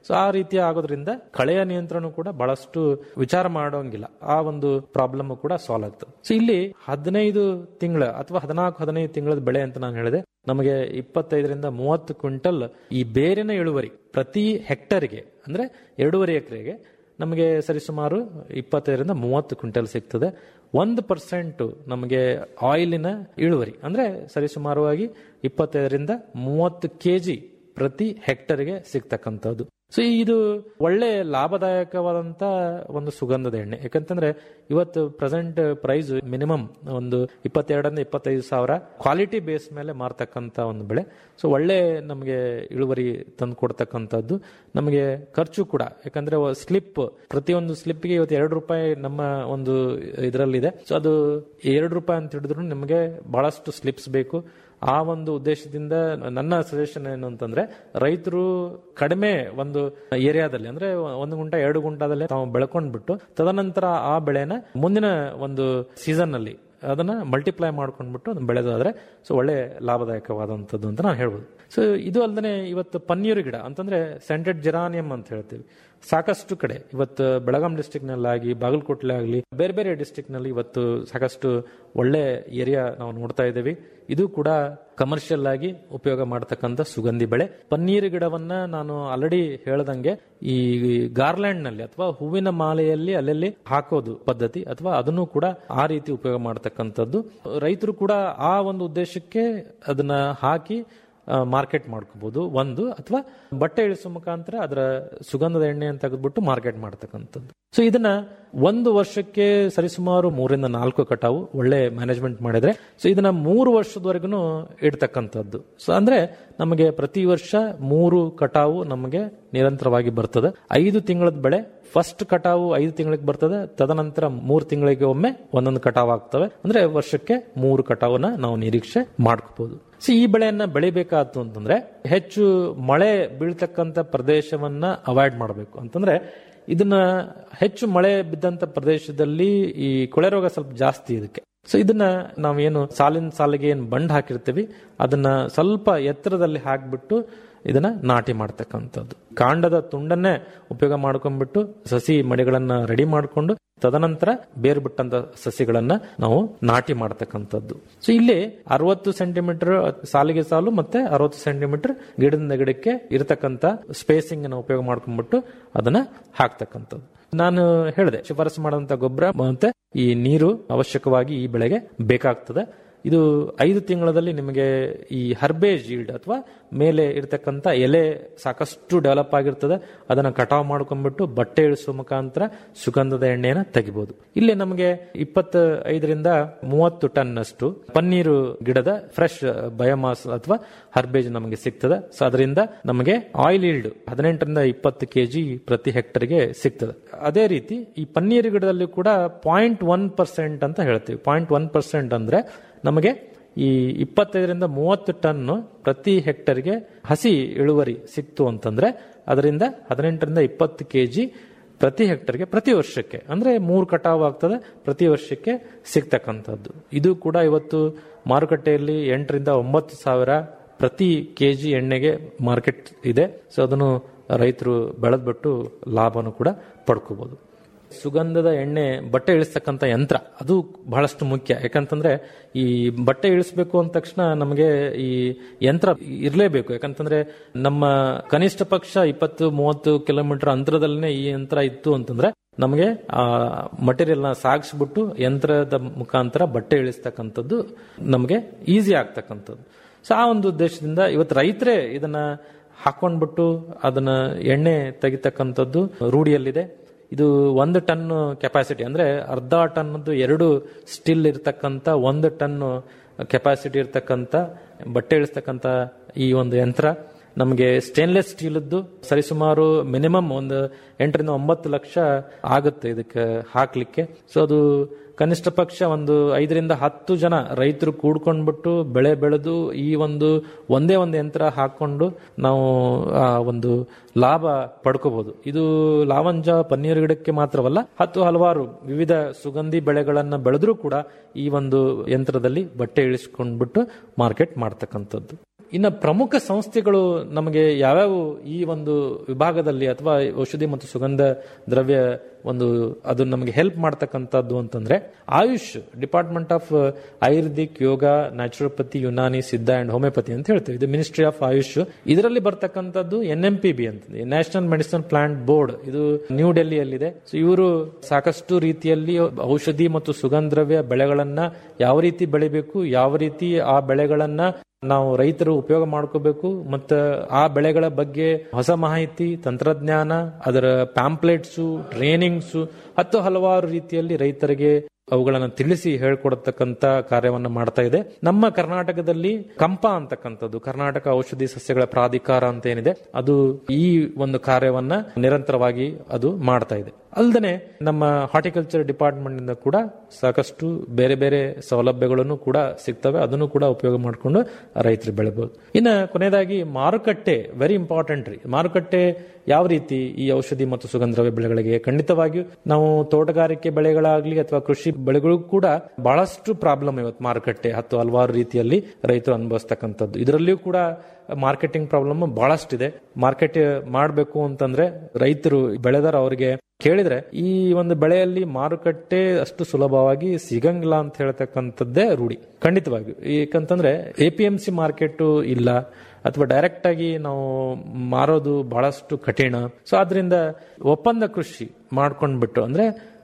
ಸೊ ಆ ರೀತಿ ಆಗೋದ್ರಿಂದ ಕಳೆಯ ನಿಯಂತ್ರಣ ಕೂಡ ಬಹಳಷ್ಟು ವಿಚಾರ ಮಾಡೋಂಗಿಲ್ಲ ಆ ಒಂದು ಪ್ರಾಬ್ಲಮ್ ಕೂಡ ಸಾಲ್ವ್ ಆಗ್ತದೆ ಸೊ ಇಲ್ಲಿ ಹದಿನೈದು ತಿಂಗಳ ಅಥವಾ ಹದಿನಾಲ್ಕು ಹದಿನೈದು ತಿಂಗಳದ ಬೆಳೆ ಅಂತ ನಾನು ಹೇಳಿದೆ ನಮಗೆ ಇಪ್ಪತ್ತೈದರಿಂದ ಮೂವತ್ತು ಕ್ವಿಂಟಲ್ ಈ ಬೇರಿನ ಇಳುವರಿ ಪ್ರತಿ ಹೆಕ್ಟರ್ಗೆ ಅಂದ್ರೆ ಎರಡೂವರೆ ಎಕರೆಗೆ ನಮಗೆ ಸರಿಸುಮಾರು ಇಪ್ಪತ್ತೈದರಿಂದ ಮೂವತ್ತು ಕ್ವಿಂಟಲ್ ಸಿಗ್ತದೆ ಒಂದು ಪರ್ಸೆಂಟ್ ನಮಗೆ ಆಯಿಲಿನ ಇಳುವರಿ ಅಂದ್ರೆ ಸರಿಸುಮಾರವಾಗಿ ಇಪ್ಪತ್ತೈದರಿಂದ ಮೂವತ್ತು ಕೆಜಿ ಪ್ರತಿ ಹೆಕ್ಟರ್ಗೆ ಸಿಗ್ತಕ್ಕಂಥದ್ದು ಸೊ ಇದು ಒಳ್ಳೆ ಲಾಭದಾಯಕವಾದಂತ ಒಂದು ಸುಗಂಧದ ಎಣ್ಣೆ ಯಾಕಂತಂದ್ರೆ ಇವತ್ತು ಪ್ರೆಸೆಂಟ್ ಪ್ರೈಸ್ ಮಿನಿಮಮ್ ಒಂದು ಇಪ್ಪತ್ತೆರಡರಿಂದ ಇಪ್ಪತ್ತೈದು ಸಾವಿರ ಕ್ವಾಲಿಟಿ ಬೇಸ್ ಮೇಲೆ ಮಾರ್ತಕ್ಕಂಥ ಒಂದು ಬೆಳೆ ಸೊ ಒಳ್ಳೆ ನಮಗೆ ಇಳುವರಿ ತಂದು ಕೊಡ್ತಕ್ಕಂಥದ್ದು ನಮಗೆ ಖರ್ಚು ಕೂಡ ಯಾಕಂದ್ರೆ ಸ್ಲಿಪ್ ಪ್ರತಿಯೊಂದು ಸ್ಲಿಪ್ಗೆ ಇವತ್ತು ಎರಡು ರೂಪಾಯಿ ನಮ್ಮ ಒಂದು ಇದರಲ್ಲಿದೆ ಸೊ ಅದು ಎರಡು ರೂಪಾಯಿ ಅಂತ ಹಿಡಿದ್ರು ನಿಮಗೆ ಬಹಳಷ್ಟು ಸ್ಲಿಪ್ಸ್ ಬೇಕು ಆ ಒಂದು ಉದ್ದೇಶದಿಂದ ನನ್ನ ಸಜೆಷನ್ ಏನು ಅಂತಂದ್ರೆ ರೈತರು ಕಡಿಮೆ ಒಂದು ಏರಿಯಾದಲ್ಲಿ ಅಂದ್ರೆ ಒಂದು ಗುಂಟ ಎರಡು ಗುಂಟದಲ್ಲಿ ತಾವು ಬೆಳ್ಕೊಂಡ್ಬಿಟ್ಟು ತದನಂತರ ಆ ಬೆಳೆನ ಮುಂದಿನ ಒಂದು ಸೀಸನ್ ಅಲ್ಲಿ ಅದನ್ನ ಮಲ್ಟಿಪ್ಲೈ ಮಾಡ್ಕೊಂಡ್ಬಿಟ್ಟು ಅದನ್ನ ಬೆಳೆದಾದ್ರೆ ಸೊ ಒಳ್ಳೆ ಲಾಭದಾಯಕವಾದಂಥದ್ದು ಅಂತ ನಾನು ಹೇಳ್ಬೋದು ಸೊ ಇದು ಅಲ್ಲದೆ ಇವತ್ತು ಪನ್ನೀರು ಗಿಡ ಅಂತಂದ್ರೆ ಸೆಂಟೆಡ್ ಜೆರಾನಿಯಂ ಅಂತ ಹೇಳ್ತೀವಿ ಸಾಕಷ್ಟು ಕಡೆ ಇವತ್ತು ಬೆಳಗಾಂ ಡಿಸ್ಟಿಕ್ ನಲ್ಲಾಗಿ ಬಾಗಲಕೋಟೆ ಆಗಲಿ ಬೇರೆ ಬೇರೆ ಡಿಸ್ಟಿಕ್ ನಲ್ಲಿ ಇವತ್ತು ಸಾಕಷ್ಟು ಒಳ್ಳೆ ಏರಿಯಾ ನಾವು ನೋಡ್ತಾ ಇದ್ದೀವಿ ಇದು ಕೂಡ ಕಮರ್ಷಿಯಲ್ ಆಗಿ ಉಪಯೋಗ ಮಾಡತಕ್ಕಂಥ ಸುಗಂಧಿ ಬೆಳೆ ಪನ್ನೀರ್ ಗಿಡವನ್ನ ನಾನು ಆಲ್ರೆಡಿ ಹೇಳ್ದಂಗೆ ಈ ಗಾರ್ಲ್ಯಾಂಡ್ ನಲ್ಲಿ ಅಥವಾ ಹೂವಿನ ಮಾಲೆಯಲ್ಲಿ ಅಲ್ಲಲ್ಲಿ ಹಾಕೋದು ಪದ್ಧತಿ ಅಥವಾ ಅದನ್ನು ಕೂಡ ಆ ರೀತಿ ಉಪಯೋಗ ಮಾಡತಕ್ಕಂಥದ್ದು ರೈತರು ಕೂಡ ಆ ಒಂದು ಉದ್ದೇಶಕ್ಕೆ ಅದನ್ನ ಹಾಕಿ ಮಾರ್ಕೆಟ್ ಮಾಡ್ಕೋಬಹುದು ಒಂದು ಅಥವಾ ಬಟ್ಟೆ ಇಳಿಸೋ ಮುಖಾಂತರ ಅದರ ಸುಗಂಧದ ಎಣ್ಣೆ ಅಂತ ತೆಗೆದ್ಬಿಟ್ಟು ಮಾರ್ಕೆಟ್ ಮಾಡ್ತಕ್ಕಂಥದ್ದು ಸೊ ಇದನ್ನ ಒಂದು ವರ್ಷಕ್ಕೆ ಸರಿಸುಮಾರು ಮೂರಿಂದ ನಾಲ್ಕು ಕಟಾವು ಒಳ್ಳೆ ಮ್ಯಾನೇಜ್ಮೆಂಟ್ ಮಾಡಿದ್ರೆ ಸೊ ಇದನ್ನ ಮೂರು ವರ್ಷದವರೆಗೂ ಇಡ್ತಕ್ಕಂಥದ್ದು ಸೊ ಅಂದ್ರೆ ನಮಗೆ ಪ್ರತಿ ವರ್ಷ ಮೂರು ಕಟಾವು ನಮಗೆ ನಿರಂತರವಾಗಿ ಬರ್ತದೆ ಐದು ತಿಂಗಳದ ಬೆಳೆ ಫಸ್ಟ್ ಕಟಾವು ಐದು ತಿಂಗಳಿಗೆ ಬರ್ತದೆ ತದನಂತರ ಮೂರು ತಿಂಗಳಿಗೆ ಒಮ್ಮೆ ಒಂದೊಂದು ಕಟಾವ್ ಆಗ್ತವೆ ಅಂದ್ರೆ ವರ್ಷಕ್ಕೆ ಮೂರು ಕಟಾವನ್ನ ನಾವು ನಿರೀಕ್ಷೆ ಮಾಡ್ಕೋಬಹುದು ಸೊ ಈ ಬೆಳೆಯನ್ನ ಬೆಳಿಬೇಕಾಯ್ತು ಅಂತಂದ್ರೆ ಹೆಚ್ಚು ಮಳೆ ಬೀಳ್ತಕ್ಕಂತ ಪ್ರದೇಶವನ್ನ ಅವಾಯ್ಡ್ ಮಾಡಬೇಕು ಅಂತಂದ್ರೆ ಇದನ್ನ ಹೆಚ್ಚು ಮಳೆ ಬಿದ್ದಂತ ಪ್ರದೇಶದಲ್ಲಿ ಈ ಕೊಳೆ ರೋಗ ಸ್ವಲ್ಪ ಜಾಸ್ತಿ ಇದಕ್ಕೆ ಸೊ ಇದನ್ನ ನಾವೇನು ಸಾಲಿನ ಸಾಲಿಗೆ ಏನು ಬಂಡ್ ಹಾಕಿರ್ತೀವಿ ಅದನ್ನ ಸ್ವಲ್ಪ ಎತ್ತರದಲ್ಲಿ ಹಾಕ್ಬಿಟ್ಟು ಇದನ್ನ ನಾಟಿ ಮಾಡ್ತಕ್ಕಂಥದ್ದು ಕಾಂಡದ ತುಂಡನ್ನೇ ಉಪಯೋಗ ಮಾಡ್ಕೊಂಡ್ಬಿಟ್ಟು ಸಸಿ ಮಡಿಗಳನ್ನ ರೆಡಿ ಮಾಡಿಕೊಂಡು ತದನಂತರ ಬೇರ್ ಬಿಟ್ಟಂತ ಸಸಿಗಳನ್ನ ನಾವು ನಾಟಿ ಮಾಡ್ತಕ್ಕಂಥದ್ದು ಸೊ ಇಲ್ಲಿ ಅರವತ್ತು ಸೆಂಟಿಮೀಟರ್ ಸಾಲಿಗೆ ಸಾಲು ಮತ್ತೆ ಅರವತ್ತು ಸೆಂಟಿಮೀಟರ್ ಗಿಡದಿಂದ ಗಿಡಕ್ಕೆ ಇರತಕ್ಕಂತ ಸ್ಪೇಸಿಂಗ್ ಅನ್ನ ಉಪಯೋಗ ಮಾಡ್ಕೊಂಡ್ಬಿಟ್ಟು ಅದನ್ನ ಹಾಕ್ತಕ್ಕಂಥದ್ದು ನಾನು ಹೇಳಿದೆ ಶಿಫಾರಸು ಮಾಡುವಂತ ಗೊಬ್ಬರ ಮತ್ತೆ ಈ ನೀರು ಅವಶ್ಯಕವಾಗಿ ಈ ಬೆಳೆಗೆ ಬೇಕಾಗ್ತದೆ ಇದು ಐದು ತಿಂಗಳಲ್ಲಿ ನಿಮಗೆ ಈ ಹರ್ಬೇಜ್ ಈಲ್ಡ್ ಅಥವಾ ಮೇಲೆ ಇರತಕ್ಕಂತ ಎಲೆ ಸಾಕಷ್ಟು ಡೆವಲಪ್ ಆಗಿರ್ತದೆ ಅದನ್ನ ಕಟಾವ್ ಮಾಡ್ಕೊಂಡ್ಬಿಟ್ಟು ಬಟ್ಟೆ ಇಳಿಸುವ ಮುಖಾಂತರ ಸುಗಂಧದ ಎಣ್ಣೆಯನ್ನ ತೆಗಿಬಹುದು ಇಲ್ಲಿ ನಮಗೆ ಇಪ್ಪತ್ತ ಐದರಿಂದ ಮೂವತ್ತು ಟನ್ ಅಷ್ಟು ಪನ್ನೀರು ಗಿಡದ ಫ್ರೆಶ್ ಬಯೋಮಾಸ್ ಅಥವಾ ಹರ್ಬೇಜ್ ನಮಗೆ ಸಿಗ್ತದೆ ಸೊ ಅದರಿಂದ ನಮಗೆ ಆಯಿಲ್ ಈಲ್ಡ್ ಹದಿನೆಂಟರಿಂದ ಇಪ್ಪತ್ತು ಕೆಜಿ ಪ್ರತಿ ಹೆಕ್ಟರ್ಗೆ ಸಿಗ್ತದೆ ಅದೇ ರೀತಿ ಈ ಪನ್ನೀರು ಗಿಡದಲ್ಲಿ ಕೂಡ ಪಾಯಿಂಟ್ ಒನ್ ಪರ್ಸೆಂಟ್ ಅಂತ ಹೇಳ್ತೀವಿ ಪಾಯಿಂಟ್ ಒನ್ ಪರ್ಸೆಂಟ್ ಅಂದ್ರೆ ನಮಗೆ ಈ ಇಪ್ಪತ್ತೈದರಿಂದ ಮೂವತ್ತು ಟನ್ ಪ್ರತಿ ಹೆಕ್ಟರ್ಗೆ ಹಸಿ ಇಳುವರಿ ಸಿಕ್ತು ಅಂತಂದ್ರೆ ಅದರಿಂದ ಹದಿನೆಂಟರಿಂದ ಇಪ್ಪತ್ತು ಕೆಜಿ ಪ್ರತಿ ಹೆಕ್ಟರ್ಗೆ ಪ್ರತಿ ವರ್ಷಕ್ಕೆ ಅಂದ್ರೆ ಮೂರು ಕಟಾವ್ ಆಗ್ತದೆ ಪ್ರತಿ ವರ್ಷಕ್ಕೆ ಸಿಗ್ತಕ್ಕಂಥದ್ದು ಇದು ಕೂಡ ಇವತ್ತು ಮಾರುಕಟ್ಟೆಯಲ್ಲಿ ಎಂಟರಿಂದ ಒಂಬತ್ತು ಸಾವಿರ ಪ್ರತಿ ಕೆಜಿ ಎಣ್ಣೆಗೆ ಮಾರ್ಕೆಟ್ ಇದೆ ಸೊ ಅದನ್ನು ರೈತರು ಬೆಳೆದ್ಬಿಟ್ಟು ಲಾಭನೂ ಕೂಡ ಪಡ್ಕೋಬಹುದು ಸುಗಂಧದ ಎಣ್ಣೆ ಬಟ್ಟೆ ಇಳಿಸ್ತಕ್ಕಂಥ ಯಂತ್ರ ಅದು ಬಹಳಷ್ಟು ಮುಖ್ಯ ಯಾಕಂತಂದ್ರೆ ಈ ಬಟ್ಟೆ ಇಳಿಸ್ಬೇಕು ಅಂದ ತಕ್ಷಣ ನಮಗೆ ಈ ಯಂತ್ರ ಇರಲೇಬೇಕು ಯಾಕಂತಂದ್ರೆ ನಮ್ಮ ಕನಿಷ್ಠ ಪಕ್ಷ ಇಪ್ಪತ್ತು ಮೂವತ್ತು ಕಿಲೋಮೀಟರ್ ಅಂತರದಲ್ಲೇ ಈ ಯಂತ್ರ ಇತ್ತು ಅಂತಂದ್ರೆ ನಮಗೆ ಆ ಮಟೀರಿಯಲ್ ನ ಸಾಗಿಸ್ಬಿಟ್ಟು ಯಂತ್ರದ ಮುಖಾಂತರ ಬಟ್ಟೆ ಇಳಿಸ್ತಕ್ಕಂಥದ್ದು ನಮಗೆ ಈಸಿ ಆಗ್ತಕ್ಕಂಥದ್ದು ಸೊ ಆ ಒಂದು ಉದ್ದೇಶದಿಂದ ಇವತ್ತು ರೈತರೇ ಇದನ್ನ ಹಾಕೊಂಡ್ಬಿಟ್ಟು ಅದನ್ನ ಎಣ್ಣೆ ತೆಗಿತಕ್ಕಂಥದ್ದು ರೂಢಿಯಲ್ಲಿದೆ ಇದು ಒಂದು ಟನ್ ಕೆಪಾಸಿಟಿ ಅಂದ್ರೆ ಅರ್ಧ ಟನ್ನದ್ದು ಎರಡು ಸ್ಟಿಲ್ ಇರ್ತಕ್ಕಂಥ ಒಂದು ಟನ್ ಕೆಪಾಸಿಟಿ ಇರ್ತಕ್ಕಂಥ ಬಟ್ಟೆ ಇಳಿಸ್ತಕ್ಕಂಥ ಈ ಒಂದು ಯಂತ್ರ ನಮಗೆ ಸ್ಟೇನ್ಲೆಸ್ ಸ್ಟೀಲ್ದ್ದು ಸರಿಸುಮಾರು ಮಿನಿಮಮ್ ಒಂದು ಎಂಟರಿಂದ ಒಂಬತ್ತು ಲಕ್ಷ ಆಗುತ್ತೆ ಇದಕ್ಕೆ ಹಾಕ್ಲಿಕ್ಕೆ ಸೊ ಅದು ಕನಿಷ್ಠ ಪಕ್ಷ ಒಂದು ಐದರಿಂದ ಹತ್ತು ಜನ ರೈತರು ಕೂಡ್ಕೊಂಡ್ಬಿಟ್ಟು ಬೆಳೆ ಬೆಳೆದು ಈ ಒಂದು ಒಂದೇ ಒಂದು ಯಂತ್ರ ಹಾಕೊಂಡು ನಾವು ಆ ಒಂದು ಲಾಭ ಪಡ್ಕೋಬಹುದು ಇದು ಲಾವಂಜ ಪನ್ನೀರ್ ಗಿಡಕ್ಕೆ ಮಾತ್ರವಲ್ಲ ಹತ್ತು ಹಲವಾರು ವಿವಿಧ ಸುಗಂಧಿ ಬೆಳೆಗಳನ್ನ ಬೆಳೆದ್ರೂ ಕೂಡ ಈ ಒಂದು ಯಂತ್ರದಲ್ಲಿ ಬಟ್ಟೆ ಇಳಿಸ್ಕೊಂಡ್ಬಿಟ್ಟು ಮಾರ್ಕೆಟ್ ಮಾಡ್ತಕ್ಕಂಥದ್ದು ಇನ್ನು ಪ್ರಮುಖ ಸಂಸ್ಥೆಗಳು ನಮಗೆ ಯಾವ್ಯಾವ ಈ ಒಂದು ವಿಭಾಗದಲ್ಲಿ ಅಥವಾ ಔಷಧಿ ಮತ್ತು ಸುಗಂಧ ದ್ರವ್ಯ ಒಂದು ಅದು ನಮಗೆ ಹೆಲ್ಪ್ ಮಾಡ್ತಕ್ಕಂಥದ್ದು ಅಂತಂದ್ರೆ AYUSH department of ayurvedic yoga naturopathy Unani Siddha and homeopathy ಅಂತ ಹೇಳ್ತೀವಿ ಇದು ಮಿನಿಸ್ಟ್ರಿ ಆಫ್ ಆಯುಷ್ ಇದರಲ್ಲಿ ಬರ್ತಕ್ಕಂಥದ್ದು ಎನ್ ಎಂ ಪಿ ಬಿ ಅಂತ ನ್ಯಾಷನಲ್ ಮೆಡಿಸಿನ್ ಪ್ಲಾಂಟ್ ಬೋರ್ಡ್ ಇದು ನ್ಯೂ ಡೆಲ್ಲಿಯಲ್ಲಿದೆ ಸೊ ಇವರು ಸಾಕಷ್ಟು ರೀತಿಯಲ್ಲಿ ಔಷಧಿ ಮತ್ತು ಸುಗಂಧ ದ್ರವ್ಯ ಬೆಳೆಗಳನ್ನ ಯಾವ ರೀತಿ ಬೆಳಿಬೇಕು ಯಾವ ರೀತಿ ಆ ಬೆಳೆಗಳನ್ನ ನಾವು ರೈತರು ಉಪಯೋಗ ಮಾಡ್ಕೋಬೇಕು ಮತ್ತು ಆ ಬೆಳೆಗಳ ಬಗ್ಗೆ ಹೊಸ ಮಾಹಿತಿ ತಂತ್ರಜ್ಞಾನ ಅದರ ಪ್ಯಾಂಪ್ಲೆಟ್ಸು ಟ್ರೈನಿಂಗ್ಸು ಹತ್ತು ಹಲವಾರು ರೀತಿಯಲ್ಲಿ ರೈತರಿಗೆ ಅವುಗಳನ್ನು ತಿಳಿಸಿ ಹೇಳ್ಕೊಡತಕ್ಕಂತ ಕಾರ್ಯವನ್ನ ಮಾಡ್ತಾ ಇದೆ ನಮ್ಮ ಕರ್ನಾಟಕದಲ್ಲಿ ಕಂಪ ಅಂತಕ್ಕಂಥದ್ದು ಕರ್ನಾಟಕ ಔಷಧಿ ಸಸ್ಯಗಳ ಪ್ರಾಧಿಕಾರ ಅಂತ ಏನಿದೆ ಅದು ಈ ಒಂದು ಕಾರ್ಯವನ್ನ ನಿರಂತರವಾಗಿ ಅದು ಮಾಡ್ತಾ ಇದೆ ಅಲ್ಲದೆ ನಮ್ಮ ಹಾರ್ಟಿಕಲ್ಚರ್ ಡಿಪಾರ್ಟ್ಮೆಂಟ್ ನಿಂದ ಕೂಡ ಸಾಕಷ್ಟು ಬೇರೆ ಬೇರೆ ಸೌಲಭ್ಯಗಳನ್ನು ಕೂಡ ಸಿಗ್ತವೆ ಅದನ್ನು ಕೂಡ ಉಪಯೋಗ ಮಾಡಿಕೊಂಡು ರೈತರು ಬೆಳೆಬಹುದು ಇನ್ನು ಕೊನೆಯದಾಗಿ ಮಾರುಕಟ್ಟೆ ವೆರಿ ಇಂಪಾರ್ಟೆಂಟ್ ರೀ ಮಾರುಕಟ್ಟೆ ಯಾವ ರೀತಿ ಈ ಔಷಧಿ ಮತ್ತು ಸುಗಂಧ ದ್ರವ್ಯ ಬೆಳೆಗಳಿಗೆ ಖಂಡಿತವಾಗಿಯೂ ನಾವು ತೋಟಗಾರಿಕೆ ಬೆಳೆಗಳಾಗ್ಲಿ ಅಥವಾ ಕೃಷಿ ಬೆಳೆಗಳು ಕೂಡ ಬಹಳಷ್ಟು ಪ್ರಾಬ್ಲಮ್ ಇವತ್ತು ಮಾರುಕಟ್ಟೆ ಹತ್ತು ಹಲವಾರು ರೀತಿಯಲ್ಲಿ ರೈತರು ಅನುಭವಿಸ್ತಕ್ಕಂಥದ್ದು ಇದರಲ್ಲಿಯೂ ಕೂಡ ಮಾರ್ಕೆಟಿಂಗ್ ಪ್ರಾಬ್ಲಮ್ ಬಹಳಷ್ಟಿದೆ ಮಾರ್ಕೆಟ್ ಮಾಡಬೇಕು ಅಂತಂದ್ರೆ ರೈತರು ಬೆಳೆದಾರ ಅವರಿಗೆ ಕೇಳಿದ್ರೆ ಈ ಒಂದು ಬೆಳೆಯಲ್ಲಿ ಮಾರುಕಟ್ಟೆ ಅಷ್ಟು ಸುಲಭವಾಗಿ ಸಿಗಂಗಿಲ್ಲ ಅಂತ ಹೇಳ್ತಕ್ಕಂಥದ್ದೇ ರೂಢಿ ಖಂಡಿತವಾಗಿಯೂ ಏಕಂತಂದ್ರೆ A P M C market ಇಲ್ಲ ಅಥವಾ ಡೈರೆಕ್ಟ್ ಆಗಿ ನಾವು ಮಾರೋದು ಬಹಳಷ್ಟು ಕಠಿಣ ಸೊ ಆದ್ರಿಂದ ಒಪ್ಪಂದ ಕೃಷಿ ಮಾಡ್ಕೊಂಡ್ಬಿಟ್ಟು ಅಂದ್ರೆ